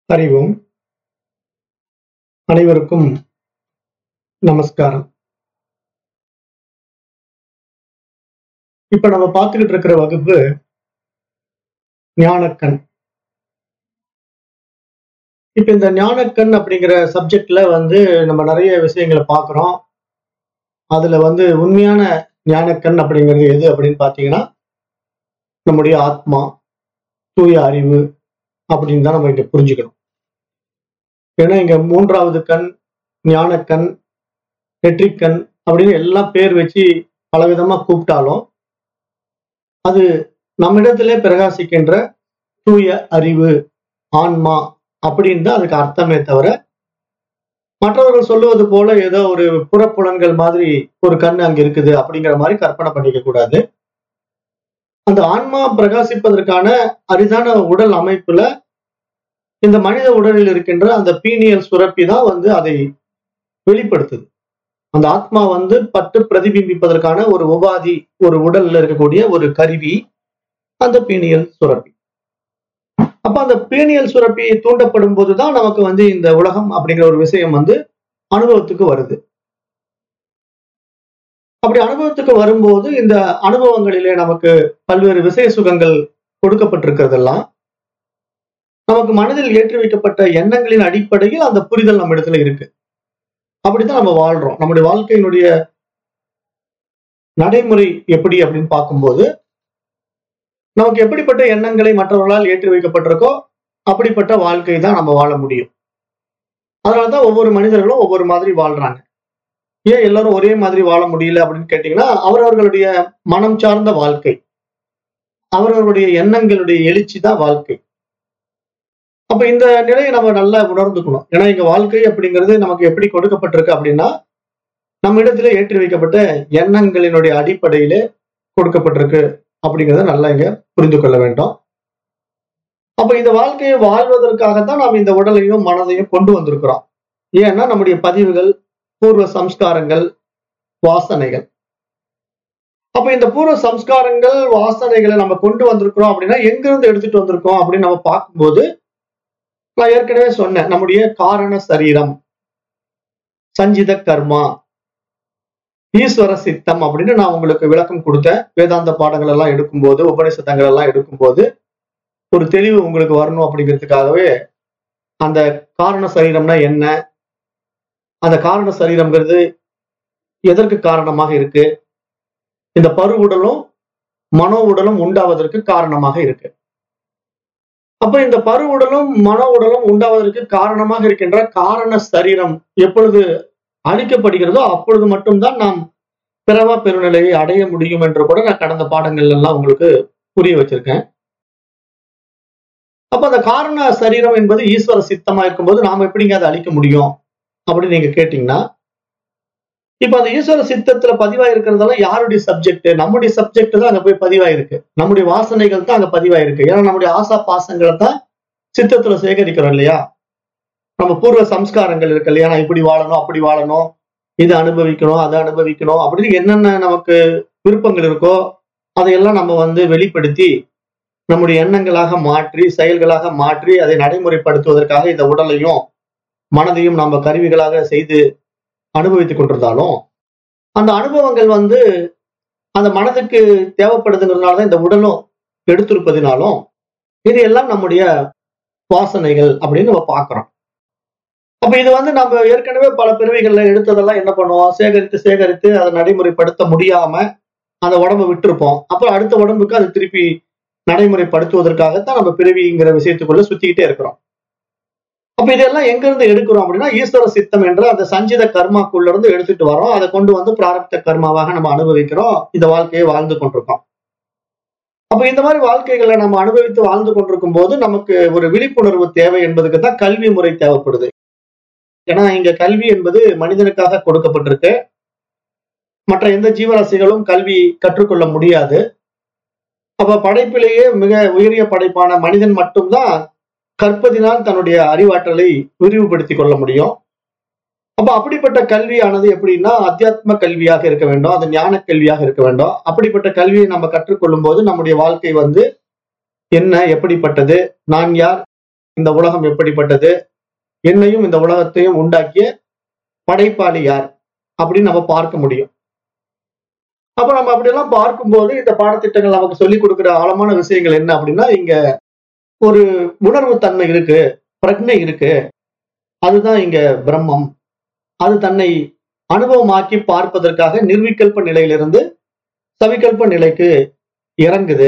அறிவோம் அனைவருக்கும் நமஸ்காரம் இப்ப நம்ம பார்த்துக்கிட்டு இருக்கிற வகுப்பு ஞானக்கண் இப்ப இந்த ஞானக்கண் அப்படிங்கிற சப்ஜெக்ட்ல வந்து நம்ம நிறைய விஷயங்களை பார்க்கிறோம் அதுல வந்து உண்மையான ஞானக்கண் அப்படிங்கிறது எது அப்படின்னு பார்த்தீங்கன்னா நம்முடைய ஆத்மா தூய அறிவு அப்படின்னு தான் நம்ம இங்க புரிஞ்சுக்கணும் ஏன்னா இங்க மூன்றாவது கண் ஞானக்கண் நெற்றிக்கண் அப்படின்னு எல்லாம் பேர் வச்சு பலவிதமா கூப்பிட்டாலும் அது நம்மிடத்திலே பிரகாசிக்கின்ற தூய அறிவு ஆன்மா அப்படின்னு தான் அதுக்கு அர்த்தமே தவிர மற்றவர்கள் சொல்லுவது போல ஏதோ ஒரு புறப்புலன்கள் மாதிரி ஒரு கண் அங்க இருக்குது அப்படிங்கிற மாதிரி கற்பனை பண்ணிக்க கூடாது அந்த ஆன்மா பிரகாசிப்பதற்கான அரிதான உடல் அமைப்புல இந்த மனித உடலில் இருக்கின்ற அந்த பீனியல் சுரப்பி தான் வந்து அதை வெளிப்படுத்துது அந்த ஆத்மா வந்து பட்டு பிரதிபிம்பிப்பதற்கான ஒரு உபாதி ஒரு உடல்ல இருக்கக்கூடிய ஒரு கருவி அந்த பீனியல் சுரப்பி அப்ப அந்த பீனியல் சுரப்பி தூண்டப்படும் போதுதான் நமக்கு வந்து இந்த உலகம் அப்படிங்கிற ஒரு விஷயம் வந்து அனுபவத்துக்கு வருது அப்படி அனுபவத்துக்கு வரும்போது இந்த அனுபவங்களிலே நமக்கு பல்வேறு விசய சுகங்கள் கொடுக்கப்பட்டிருக்கிறதெல்லாம் நமக்கு மனதில் ஏற்றி வைக்கப்பட்ட எண்ணங்களின் அடிப்படையில் அந்த புரிதல் நம்ம இடத்துல இருக்கு அப்படித்தான் நம்ம வாழ்றோம் நம்முடைய வாழ்க்கையினுடைய நடைமுறை எப்படி அப்படின்னு பார்க்கும்போது நமக்கு எப்படிப்பட்ட எண்ணங்களை மற்றவர்களால் ஏற்றி வைக்கப்பட்டிருக்கோ அப்படிப்பட்ட வாழ்க்கை தான் நம்ம வாழ முடியும் அதனாலதான் ஒவ்வொரு மனிதர்களும் ஒவ்வொரு மாதிரி வாழ்றாங்க ஏன் எல்லாரும் ஒரே மாதிரி வாழ முடியல அப்படின்னு கேட்டீங்கன்னா அவரவர்களுடைய மனம் சார்ந்த வாழ்க்கை அவரவர்களுடைய எண்ணங்களுடைய எழுச்சி தான் வாழ்க்கை அப்ப இந்த நிலையை நம்ம நல்லா உணர்ந்துக்கணும் ஏன்னா இங்க வாழ்க்கை அப்படிங்கிறது நமக்கு எப்படி கொடுக்கப்பட்டிருக்கு அப்படின்னா நம்ம இடத்துல ஏற்றி வைக்கப்பட்ட எண்ணங்களினுடைய அடிப்படையிலே கொடுக்கப்பட்டிருக்கு அப்படிங்கிறத நல்லா இங்க புரிந்து கொள்ள வேண்டும் அப்ப இந்த வாழ்க்கையை வாழ்வதற்காகத்தான் நாம் இந்த உடலையும் மனதையும் கொண்டு வந்திருக்கிறோம் ஏன்னா நம்முடைய பதிவுகள் பூர்வ சம்ஸ்காரங்கள் வாசனைகள் அப்ப இந்த பூர்வ சம்ஸ்காரங்கள் வாசனைகளை நம்ம கொண்டு வந்திருக்கிறோம் அப்படின்னா எங்கிருந்து எடுத்துட்டு வந்திருக்கோம் அப்படின்னு நம்ம பார்க்கும்போது நான் ஏற்கனவே சொன்னேன் நம்முடைய காரண சரீரம் சஞ்சித கர்மா ஈஸ்வர சித்தம் அப்படின்னு நான் உங்களுக்கு விளக்கம் கொடுத்தேன் வேதாந்த பாடங்கள் எல்லாம் எடுக்கும்போது உபநிஷத்தங்கள் எல்லாம் எடுக்கும்போது ஒரு தெளிவு உங்களுக்கு வரணும் அப்படிங்கிறதுக்காகவே அந்த காரண சரீரம்னா என்ன அந்த காரண சரீரம்ங்கிறது எதற்கு காரணமாக இருக்கு இந்த பரு உடலும் மனோ உடலும் உண்டாவதற்கு காரணமாக இருக்கு அப்ப இந்த பரு உடலும் மனோ உடலும் உண்டாவதற்கு காரணமாக இருக்கின்ற காரண சரீரம் எப்பொழுது அழிக்கப்படுகிறதோ அப்பொழுது மட்டும்தான் நாம் பிறவா பெருநிலையை அடைய முடியும் என்று கூட நான் கடந்த பாடங்கள் எல்லாம் உங்களுக்கு புரிய வச்சிருக்கேன் அப்ப அந்த காரண சரீரம் என்பது ஈஸ்வர சித்தமா இருக்கும்போது நாம எப்படிங்க அதை அழிக்க முடியும் அப்படின்னு நீங்க கேட்டீங்கன்னா இப்ப அந்த ஈஸ்வர சித்தத்துல பதிவாயிருக்கிறதெல்லாம் யாருடைய சப்ஜெக்ட் நம்முடைய சப்ஜெக்ட் தான் அங்க போய் பதிவாயிருக்கு நம்முடைய வாசனைகள் தான் அங்க பதிவாயிருக்கு ஏன்னா நம்முடைய ஆசா பாசங்களை தான் சித்தத்துல சேகரிக்கிறோம் இல்லையா நம்ம பூர்வ சம்ஸ்காரங்கள் இருக்கு இல்லையா நான் இப்படி வாழணும் அப்படி வாழணும் இதை அனுபவிக்கணும் அதை அனுபவிக்கணும் அப்படின்னு என்னென்ன நமக்கு விருப்பங்கள் இருக்கோ அதையெல்லாம் நம்ம வந்து வெளிப்படுத்தி நம்முடைய எண்ணங்களாக மாற்றி செயல்களாக மாற்றி அதை நடைமுறைப்படுத்துவதற்காக இந்த உடலையும் மனதையும் நம்ம கருவிகளாக செய்து அனுபவித்துக் கொண்டிருந்தாலும் அந்த அனுபவங்கள் வந்து அந்த மனதுக்கு தேவைப்படுதுங்கிறதுனால தான் இந்த உடலும் எடுத்திருப்பதினாலும் இது எல்லாம் நம்முடைய வாசனைகள் அப்படின்னு நம்ம பார்க்கிறோம் அப்ப இது வந்து நம்ம ஏற்கனவே பல பிறவிகள்ல எடுத்ததெல்லாம் என்ன பண்ணுவோம் சேகரித்து சேகரித்து அதை நடைமுறைப்படுத்த முடியாம அந்த உடம்பை விட்டுருப்போம் அப்புறம் அடுத்த உடம்புக்கு அது திருப்பி நடைமுறைப்படுத்துவதற்காகத்தான் நம்ம பிறவிங்கிற விஷயத்துக்குள்ள சுத்திக்கிட்டே இருக்கிறோம் அப்ப இதெல்லாம் எங்க இருந்து எடுக்கிறோம் அப்படின்னா ஈஸ்வர சித்தம் என்ற அந்த சஞ்சித கர்மாக்குள்ள இருந்து எடுத்துட்டு வரோம் அதை கொண்டு வந்து பிராரப்த கர்மாவாக நம்ம அனுபவிக்கிறோம் இந்த வாழ்க்கையை வாழ்ந்து கொண்டிருக்கோம் அப்ப இந்த மாதிரி வாழ்க்கைகளை நம்ம அனுபவித்து வாழ்ந்து கொண்டிருக்கும் போது நமக்கு ஒரு விழிப்புணர்வு தேவை என்பதுக்கு தான் கல்வி முறை தேவைப்படுது ஏன்னா இங்க கல்வி என்பது மனிதனுக்காக கொடுக்கப்பட்டிருக்கு மற்ற எந்த ஜீவராசிகளும் கல்வி கற்றுக்கொள்ள முடியாது அப்ப படைப்பிலேயே மிக உயரிய படைப்பான மனிதன் மட்டும்தான் கற்பதினால் தன்னுடைய அறிவாற்றலை விரிவுபடுத்திக் கொள்ள முடியும் அப்ப அப்படிப்பட்ட கல்வியானது எப்படின்னா அத்தியாத்ம கல்வியாக இருக்க வேண்டும் அது ஞான கல்வியாக இருக்க வேண்டும் அப்படிப்பட்ட கல்வியை நம்ம கற்றுக்கொள்ளும் போது நம்முடைய வாழ்க்கை வந்து என்ன எப்படிப்பட்டது நான் யார் இந்த உலகம் எப்படிப்பட்டது என்னையும் இந்த உலகத்தையும் உண்டாக்கிய படைப்பாளி யார் அப்படின்னு நம்ம பார்க்க முடியும் அப்ப நம்ம அப்படியெல்லாம் பார்க்கும்போது இந்த பாடத்திட்டங்கள் நமக்கு சொல்லிக் கொடுக்கிற ஆழமான விஷயங்கள் என்ன அப்படின்னா இங்க ஒரு உணர்வு தன்மை இருக்கு பிரக்னை இருக்கு அதுதான் இங்க பிரம்மம் அது தன்னை அனுபவமாக்கி பார்ப்பதற்காக நிர்விகல்ப நிலையிலிருந்து சவிகல்ப நிலைக்கு இறங்குது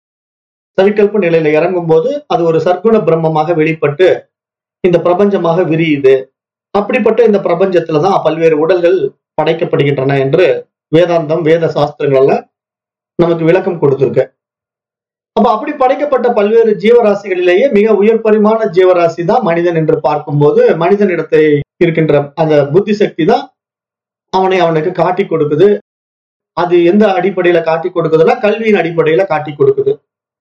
சவிகல்ப நிலையில இறங்கும் போது அது ஒரு சர்க்குண பிரம்மமாக வெளிப்பட்டு இந்த பிரபஞ்சமாக விரியுது அப்படிப்பட்ட இந்த பிரபஞ்சத்துலதான் பல்வேறு உடல்கள் படைக்கப்படுகின்றன என்று வேதாந்தம் வேத சாஸ்திரங்கள்ல நமக்கு விளக்கம் கொடுத்திருக்கு அப்ப அப்படி படைக்கப்பட்ட பல்வேறு ஜீவராசிகளிலேயே மிக உயர் பரிமாண ஜீவராசி தான் மனிதன் என்று பார்க்கும்போது மனிதனிடத்தை இருக்கின்ற அந்த புத்தி சக்தி தான் அவனை அவனுக்கு காட்டி கொடுக்குது அது எந்த அடிப்படையில காட்டி கொடுக்குதுன்னா கல்வியின் அடிப்படையில காட்டி கொடுக்குது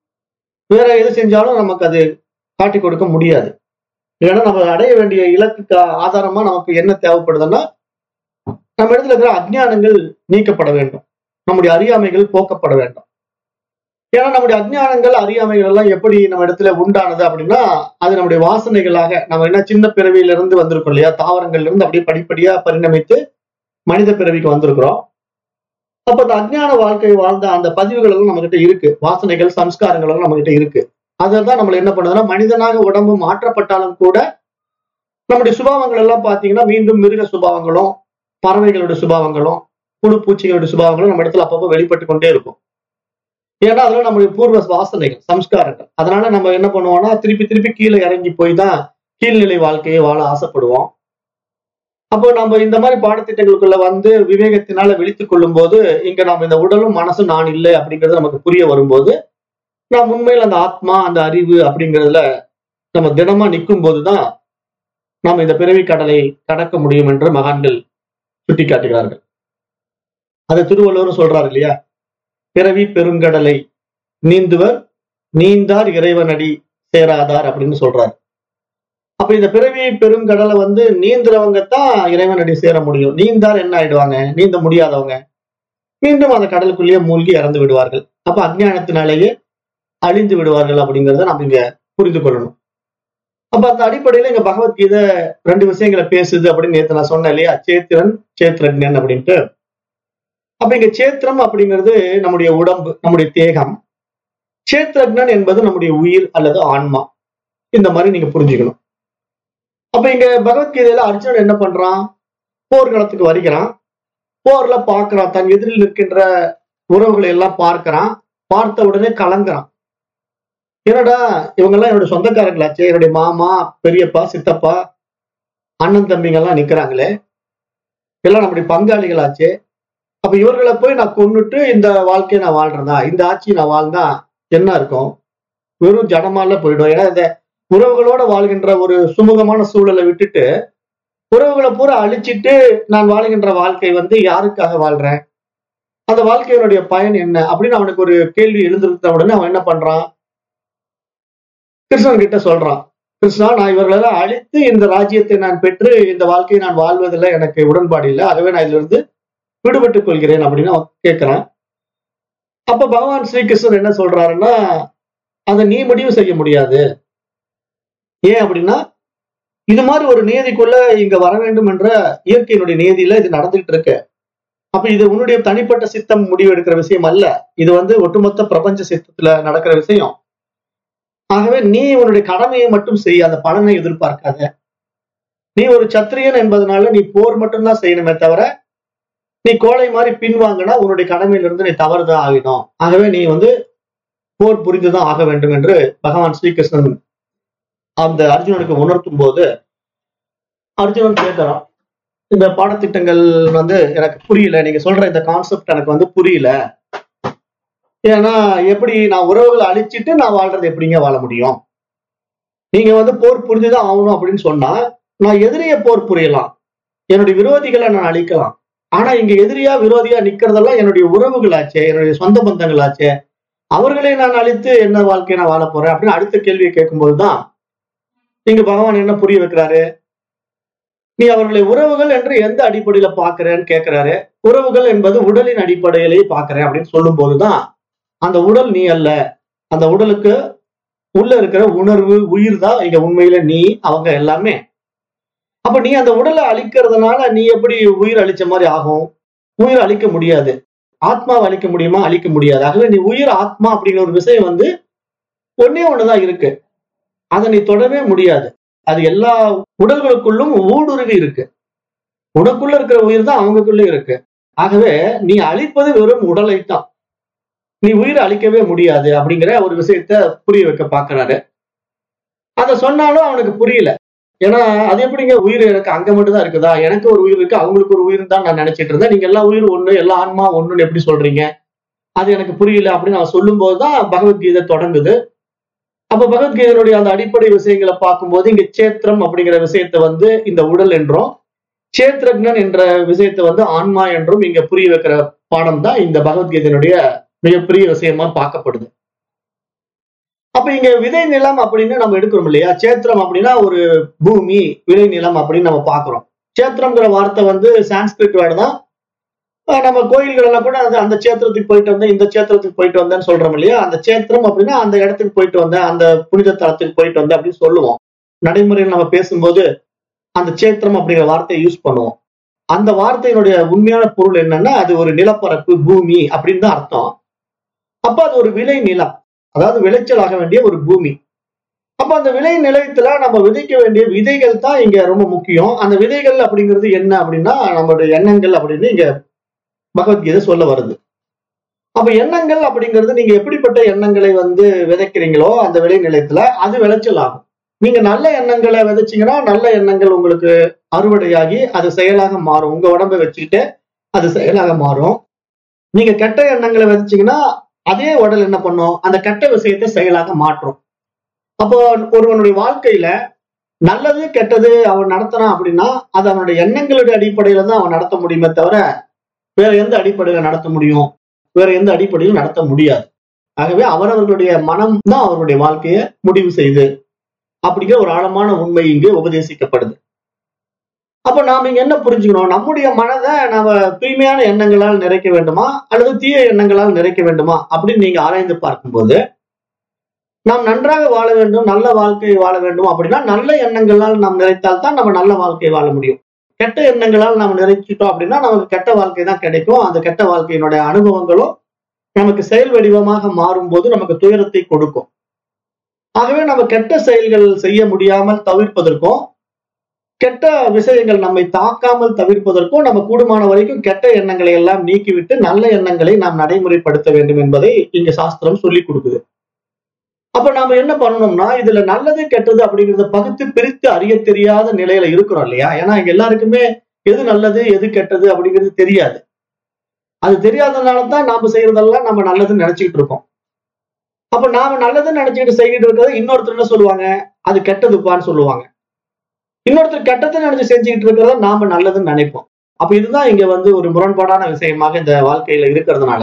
வேற எது செஞ்சாலும் நமக்கு அது காட்டி கொடுக்க முடியாது ஏன்னா நம்ம அடைய வேண்டிய இலக்குக்கு ஆதாரமா நமக்கு என்ன தேவைப்படுதுன்னா நம்ம இடத்துல இருக்கிற அஜ்ஞானங்கள் நீக்கப்பட வேண்டும் நம்முடைய அறியாமைகள் போக்கப்பட வேண்டும் ஏன்னா நம்முடைய அஜ்ஞானங்கள் அறியாமைகள் எல்லாம் எப்படி நம்ம இடத்துல உண்டானது அப்படின்னா அது நம்முடைய வாசனைகளாக நம்ம என்ன சின்ன பிறவியில இருந்து வந்திருக்கோம் இல்லையா தாவரங்கள்ல இருந்து அப்படியே படிப்படியா பரிணமித்து மனித பிறவிக்கு வந்திருக்கிறோம் அப்ப அந்த அஜ்ஞான வாழ்க்கை வாழ்ந்த அந்த பதிவுகள் எல்லாம் நம்ம கிட்ட இருக்கு வாசனைகள் சம்ஸ்காரங்கள் எல்லாம் நம்ம கிட்ட இருக்கு அதுதான் நம்மள என்ன பண்ணுதுன்னா மனிதனாக உடம்பு மாற்றப்பட்டாலும் கூட நம்முடைய சுபாவங்கள் எல்லாம் பாத்தீங்கன்னா மீண்டும் மிருக சுபாவங்களும் பறவைகளுடைய சுபாவங்களும் புழு பூச்சிகளுடைய சுபாவங்களும் நம்ம இடத்துல அப்பப்போ வெளிப்பட்டு கொண்டே இருக்கும் ஏன்னா அதெல்லாம் நம்முடைய பூர்வ வாசனைகள் சம்ஸ்காரங்கள் அதனால நம்ம என்ன பண்ணுவோம்னா திருப்பி திருப்பி கீழே இறங்கி போய் தான் கீழ்நிலை வாழ்க்கையை வாழ ஆசைப்படுவோம் அப்போ நம்ம இந்த மாதிரி பாடத்திட்டங்களுக்குள்ள வந்து விவேகத்தினால விழித்துக் கொள்ளும் போது இங்க நம்ம இந்த உடலும் மனசும் நான் இல்லை அப்படிங்கிறது நமக்கு புரிய வரும்போது நாம் உண்மையில் அந்த ஆத்மா அந்த அறிவு அப்படிங்கிறதுல நம்ம தினமா நிற்கும் போதுதான் நாம் இந்த பிறவி கடலை கடக்க முடியும் என்று மகான்கள் சுட்டி காட்டுகிறார்கள் அதை திருவள்ளுவரும் சொல்றாரு இல்லையா பிறவி பெருங்கடலை நீந்துவர் நீந்தார் இறைவனடி சேராதார் அப்படின்னு சொல்றாரு அப்ப இந்த பிறவி பெருங்கடலை வந்து நீந்துறவங்க தான் இறைவனடி சேர முடியும் நீந்தார் என்ன ஆயிடுவாங்க நீந்த முடியாதவங்க மீண்டும் அந்த கடலுக்குள்ளேயே மூழ்கி இறந்து விடுவார்கள் அப்ப அஜ்ஞானத்தினாலேயே அழிந்து விடுவார்கள் அப்படிங்கிறத நம்ம இங்க புரிந்து கொள்ளணும் அப்ப அந்த அடிப்படையில இங்க பகவத்கீதை ரெண்டு விஷயங்களை பேசுது அப்படின்னு நேத்து நான் சொன்னேன் இல்லையா சேத்திரன் சேத்திரஜன் அப்படின்ட்டு அப்ப இங்க சேத்திரம் அப்படிங்கிறது நம்முடைய உடம்பு நம்முடைய தேகம் சேத்திரஜன் என்பது நம்முடைய உயிர் அல்லது ஆன்மா இந்த மாதிரி நீங்க புரிஞ்சுக்கணும் அப்ப இங்க பகவத்கீதையில அர்ஜுனன் என்ன பண்றான் போர்க்களத்துக்கு வருகிறான் போர்ல பார்க்கறான் தன் எதிரில் நிற்கின்ற உறவுகளை எல்லாம் பார்க்கறான் பார்த்த உடனே கலங்குறான் என்னடா இவங்க எல்லாம் என்னோட சொந்தக்காரங்களாச்சே என்னுடைய மாமா பெரியப்பா சித்தப்பா அண்ணன் தம்பிங்க எல்லாம் நிக்கிறாங்களே எல்லாம் நம்முடைய பங்காளிகளாச்சே அப்ப இவர்களை போய் நான் கொன்னுட்டு இந்த வாழ்க்கையை நான் வாழ்றதா இந்த ஆட்சி நான் வாழ்ந்தா என்ன இருக்கும் வெறும் ஜடமால போயிடும் ஏன்னா இந்த உறவுகளோட வாழ்கின்ற ஒரு சுமூகமான சூழலை விட்டுட்டு உறவுகளை பூரா அழிச்சிட்டு நான் வாழ்கின்ற வாழ்க்கை வந்து யாருக்காக வாழ்றேன் அந்த வாழ்க்கையினுடைய பயன் என்ன அப்படின்னு அவனுக்கு ஒரு கேள்வி எழுந்திருந்த உடனே அவன் என்ன பண்றான் கிருஷ்ணன் கிட்ட சொல்றான் கிருஷ்ணா நான் இவர்களெல்லாம் அழித்து இந்த ராஜ்யத்தை நான் பெற்று இந்த வாழ்க்கையை நான் வாழ்வதில் எனக்கு உடன்பாடு இல்லை ஆகவே நான் இதுல இருந்து விடுபட்டுக் கொள்கிறேன் அப்படின்னு அவன் கேட்கிறான் அப்ப பகவான் ஸ்ரீகிருஷ்ணன் என்ன சொல்றாருன்னா அதை நீ முடிவு செய்ய முடியாது ஏன் அப்படின்னா இது மாதிரி ஒரு நியதிக்குள்ள இங்க வர வேண்டும் என்ற இயற்கையினுடைய நியதியில இது நடந்துகிட்டு இருக்கு அப்ப இது உன்னுடைய தனிப்பட்ட சித்தம் முடிவு எடுக்கிற விஷயம் அல்ல இது வந்து ஒட்டுமொத்த பிரபஞ்ச சித்தத்துல நடக்கிற விஷயம் ஆகவே நீ உன்னுடைய கடமையை மட்டும் செய் அந்த பலனை எதிர்பார்க்காத நீ ஒரு சத்திரியன் என்பதனால நீ போர் மட்டும்தான் செய்யணுமே தவிர நீ கோழை மாதிரி பின்வாங்கினா உன்னுடைய கடமையிலிருந்து நீ தவறுதான் ஆகிடும் ஆகவே நீ வந்து போர் புரிந்துதான் ஆக வேண்டும் என்று பகவான் ஸ்ரீகிருஷ்ணன் அந்த அர்ஜுனனுக்கு உணர்த்தும் போது அர்ஜுனன் கேட்கிறான் இந்த பாடத்திட்டங்கள் வந்து எனக்கு புரியல நீங்க சொல்ற இந்த கான்செப்ட் எனக்கு வந்து புரியல ஏன்னா எப்படி நான் உறவுகளை அழிச்சிட்டு நான் வாழ்றது எப்படிங்க வாழ முடியும் நீங்க வந்து போர் புரிஞ்சுதான் ஆகணும் அப்படின்னு சொன்னா நான் எதிரிய போர் புரியலாம் என்னுடைய விரோதிகளை நான் அழிக்கலாம் ஆனா இங்க எதிரியா விரோதியா நிக்கிறதெல்லாம் என்னுடைய உறவுகளாச்சே என்னுடைய சொந்த பந்தங்களாச்சே அவர்களை நான் அழித்து என்ன வாழ்க்கையை நான் வாழ போறேன் அப்படின்னு அடுத்த கேள்வியை கேட்கும்போதுதான் இங்க பகவான் என்ன புரிய வைக்கிறாரு நீ அவர்களை உறவுகள் என்று எந்த அடிப்படையில பாக்குறேன்னு கேட்கிறாரு உறவுகள் என்பது உடலின் அடிப்படையிலேயே பாக்குறேன் அப்படின்னு சொல்லும் போதுதான் அந்த உடல் நீ அல்ல அந்த உடலுக்கு உள்ள இருக்கிற உணர்வு உயிர் தான் இங்க உண்மையில நீ அவங்க எல்லாமே அப்ப நீ அந்த உடலை அழிக்கிறதுனால நீ எப்படி உயிர் அழிச்ச மாதிரி ஆகும் உயிர் அழிக்க முடியாது ஆத்மாவை அழிக்க முடியுமா அழிக்க முடியாது ஆகவே நீ உயிர் ஆத்மா அப்படிங்கிற ஒரு விஷயம் வந்து ஒன்னே ஒண்ணுதான் இருக்கு அதை நீ தொடவே முடியாது அது எல்லா உடல்களுக்குள்ளும் ஊடுருவி இருக்கு உனக்குள்ள இருக்கிற உயிர் தான் அவங்களுக்குள்ள இருக்கு ஆகவே நீ அழிப்பது வெறும் உடலை தான் நீ உயிரை அழிக்கவே முடியாது அப்படிங்கிற ஒரு விஷயத்த புரிய வைக்க பாக்குறாரு அத சொன்னாலும் அவனுக்கு புரியல ஏன்னா அது எப்படிங்க உயிர் எனக்கு அங்க மட்டும் தான் இருக்குதா எனக்கு ஒரு உயிர் இருக்கு அவங்களுக்கு ஒரு உயிர் தான் நான் நினைச்சிட்டு இருந்தேன் நீங்க எல்லா உயிர் ஒண்ணு எல்லா ஆன்மா ஒண்ணுன்னு எப்படி சொல்றீங்க அது எனக்கு புரியல அப்படின்னு அவன் சொல்லும் போதுதான் பகவத்கீதை தொடங்குது அப்ப பகவத்கீதையினுடைய அந்த அடிப்படை விஷயங்களை பார்க்கும்போது இங்க சேத்திரம் அப்படிங்கிற விஷயத்த வந்து இந்த உடல் என்றும் சேத்ரக்னன் என்ற விஷயத்தை வந்து ஆன்மா என்றும் இங்க புரிய வைக்கிற பாடம் தான் இந்த பகவத்கீதையினுடைய மிகப்பெரிய விஷயமா பார்க்கப்படுது அப்ப இங்க விதை நிலம் அப்படின்னு நம்ம எடுக்கிறோம் இல்லையா சேத்திரம் அப்படின்னா ஒரு பூமி விளை நிலம் அப்படின்னு நம்ம பாக்குறோம் சேத்திரம்ங்கிற வார்த்தை வந்து சான்ஸ்கிரிட் வேர்டு தான் அஹ் நம்ம கோயில்கள் எல்லாம் கூட அது அந்த சேத்திரத்துக்கு போயிட்டு வந்தேன் இந்த சேத்திரத்துக்கு போயிட்டு வந்தேன்னு சொல்றோம் இல்லையா அந்த சேத்திரம் அப்படின்னா அந்த இடத்துக்கு போயிட்டு வந்தேன் அந்த புனித தலத்துக்கு போயிட்டு வந்தேன் அப்படின்னு சொல்லுவோம் நடைமுறையில் நம்ம பேசும்போது அந்த சேத்திரம் அப்படிங்கிற வார்த்தையை யூஸ் பண்ணுவோம் அந்த வார்த்தையினுடைய உண்மையான பொருள் என்னன்னா அது ஒரு நிலப்பரப்பு பூமி அப்படின்னு தான் அர்த்தம் அப்ப அது ஒரு விளை நிலம் அதாவது விளைச்சல் ஆக வேண்டிய ஒரு பூமி அப்ப அந்த விளை நிலையத்துல நம்ம விதைக்க வேண்டிய விதைகள் தான் இங்க ரொம்ப முக்கியம் அந்த விதைகள் அப்படிங்கிறது என்ன அப்படின்னா நம்மளுடைய எண்ணங்கள் அப்படின்னு இங்க பகவத்கீதை சொல்ல வருது அப்ப எண்ணங்கள் அப்படிங்கிறது நீங்க எப்படிப்பட்ட எண்ணங்களை வந்து விதைக்கிறீங்களோ அந்த விளை நிலையத்துல அது விளைச்சல் ஆகும் நீங்க நல்ல எண்ணங்களை விதைச்சீங்கன்னா நல்ல எண்ணங்கள் உங்களுக்கு அறுவடையாகி அது செயலாக மாறும் உங்க உடம்பை வச்சுக்கிட்டு அது செயலாக மாறும் நீங்க கெட்ட எண்ணங்களை விதைச்சீங்கன்னா அதே உடல் என்ன பண்ணும் அந்த கெட்ட விஷயத்தை செயலாக மாற்றும் அப்போ ஒருவனுடைய வாழ்க்கையில நல்லது கெட்டது அவன் நடத்தினான் அப்படின்னா அது அவனுடைய எண்ணங்களுடைய அடிப்படையில தான் அவன் நடத்த முடியுமே தவிர வேற எந்த அடிப்படையில நடத்த முடியும் வேற எந்த அடிப்படையிலும் நடத்த முடியாது ஆகவே அவரவர்களுடைய மனம் தான் அவருடைய வாழ்க்கையை முடிவு செய்து அப்படிங்கிற ஒரு ஆழமான உண்மை இங்கு உபதேசிக்கப்படுது அப்ப நாம இங்க என்ன புரிஞ்சுக்கணும் நம்முடைய மனதை நாம தூய்மையான எண்ணங்களால் நிறைக்க வேண்டுமா அல்லது தீய எண்ணங்களால் நிறைக்க வேண்டுமா அப்படின்னு நீங்க ஆராய்ந்து பார்க்கும்போது நாம் நன்றாக வாழ வேண்டும் நல்ல வாழ்க்கையை வாழ வேண்டும் அப்படின்னா நல்ல எண்ணங்களால் நாம் நிறைத்தால் தான் நம்ம நல்ல வாழ்க்கையை வாழ முடியும் கெட்ட எண்ணங்களால் நாம் நிறைச்சிட்டோம் அப்படின்னா நமக்கு கெட்ட வாழ்க்கை தான் கிடைக்கும் அந்த கெட்ட வாழ்க்கையினுடைய அனுபவங்களும் நமக்கு செயல் வடிவமாக மாறும்போது நமக்கு துயரத்தை கொடுக்கும் ஆகவே நம்ம கெட்ட செயல்கள் செய்ய முடியாமல் தவிர்ப்பதற்கும் கெட்ட விஷயங்கள் நம்மை தாக்காமல் தவிர்ப்பதற்கும் நம்ம கூடுமான வரைக்கும் கெட்ட எண்ணங்களை எல்லாம் நீக்கிவிட்டு நல்ல எண்ணங்களை நாம் நடைமுறைப்படுத்த வேண்டும் என்பதை இங்க சாஸ்திரம் சொல்லி கொடுக்குது அப்ப நாம என்ன பண்ணணும்னா இதுல நல்லது கெட்டது அப்படிங்கறத பகுத்து பிரித்து அறிய தெரியாத நிலையில இருக்கிறோம் இல்லையா ஏன்னா இங்க எல்லாருக்குமே எது நல்லது எது கெட்டது அப்படிங்கிறது தெரியாது அது தெரியாதனால தான் நாம செய்யறதெல்லாம் நம்ம நல்லதுன்னு நினைச்சுக்கிட்டு இருக்கோம் அப்ப நாம நல்லதுன்னு நினைச்சுக்கிட்டு செய்கிட்டு இருக்கிறத இன்னொருத்தர் என்ன சொல்லுவாங்க அது கெட்டதுப்பான்னு சொல்லுவாங்க இன்னொருத்தர் கெட்டதை நினைச்சு செஞ்சுக்கிட்டு இருக்கிறத நாம நல்லதுன்னு நினைப்போம் அப்ப இதுதான் இங்க வந்து ஒரு முரண்பாடான விஷயமாக இந்த வாழ்க்கையில இருக்கிறதுனால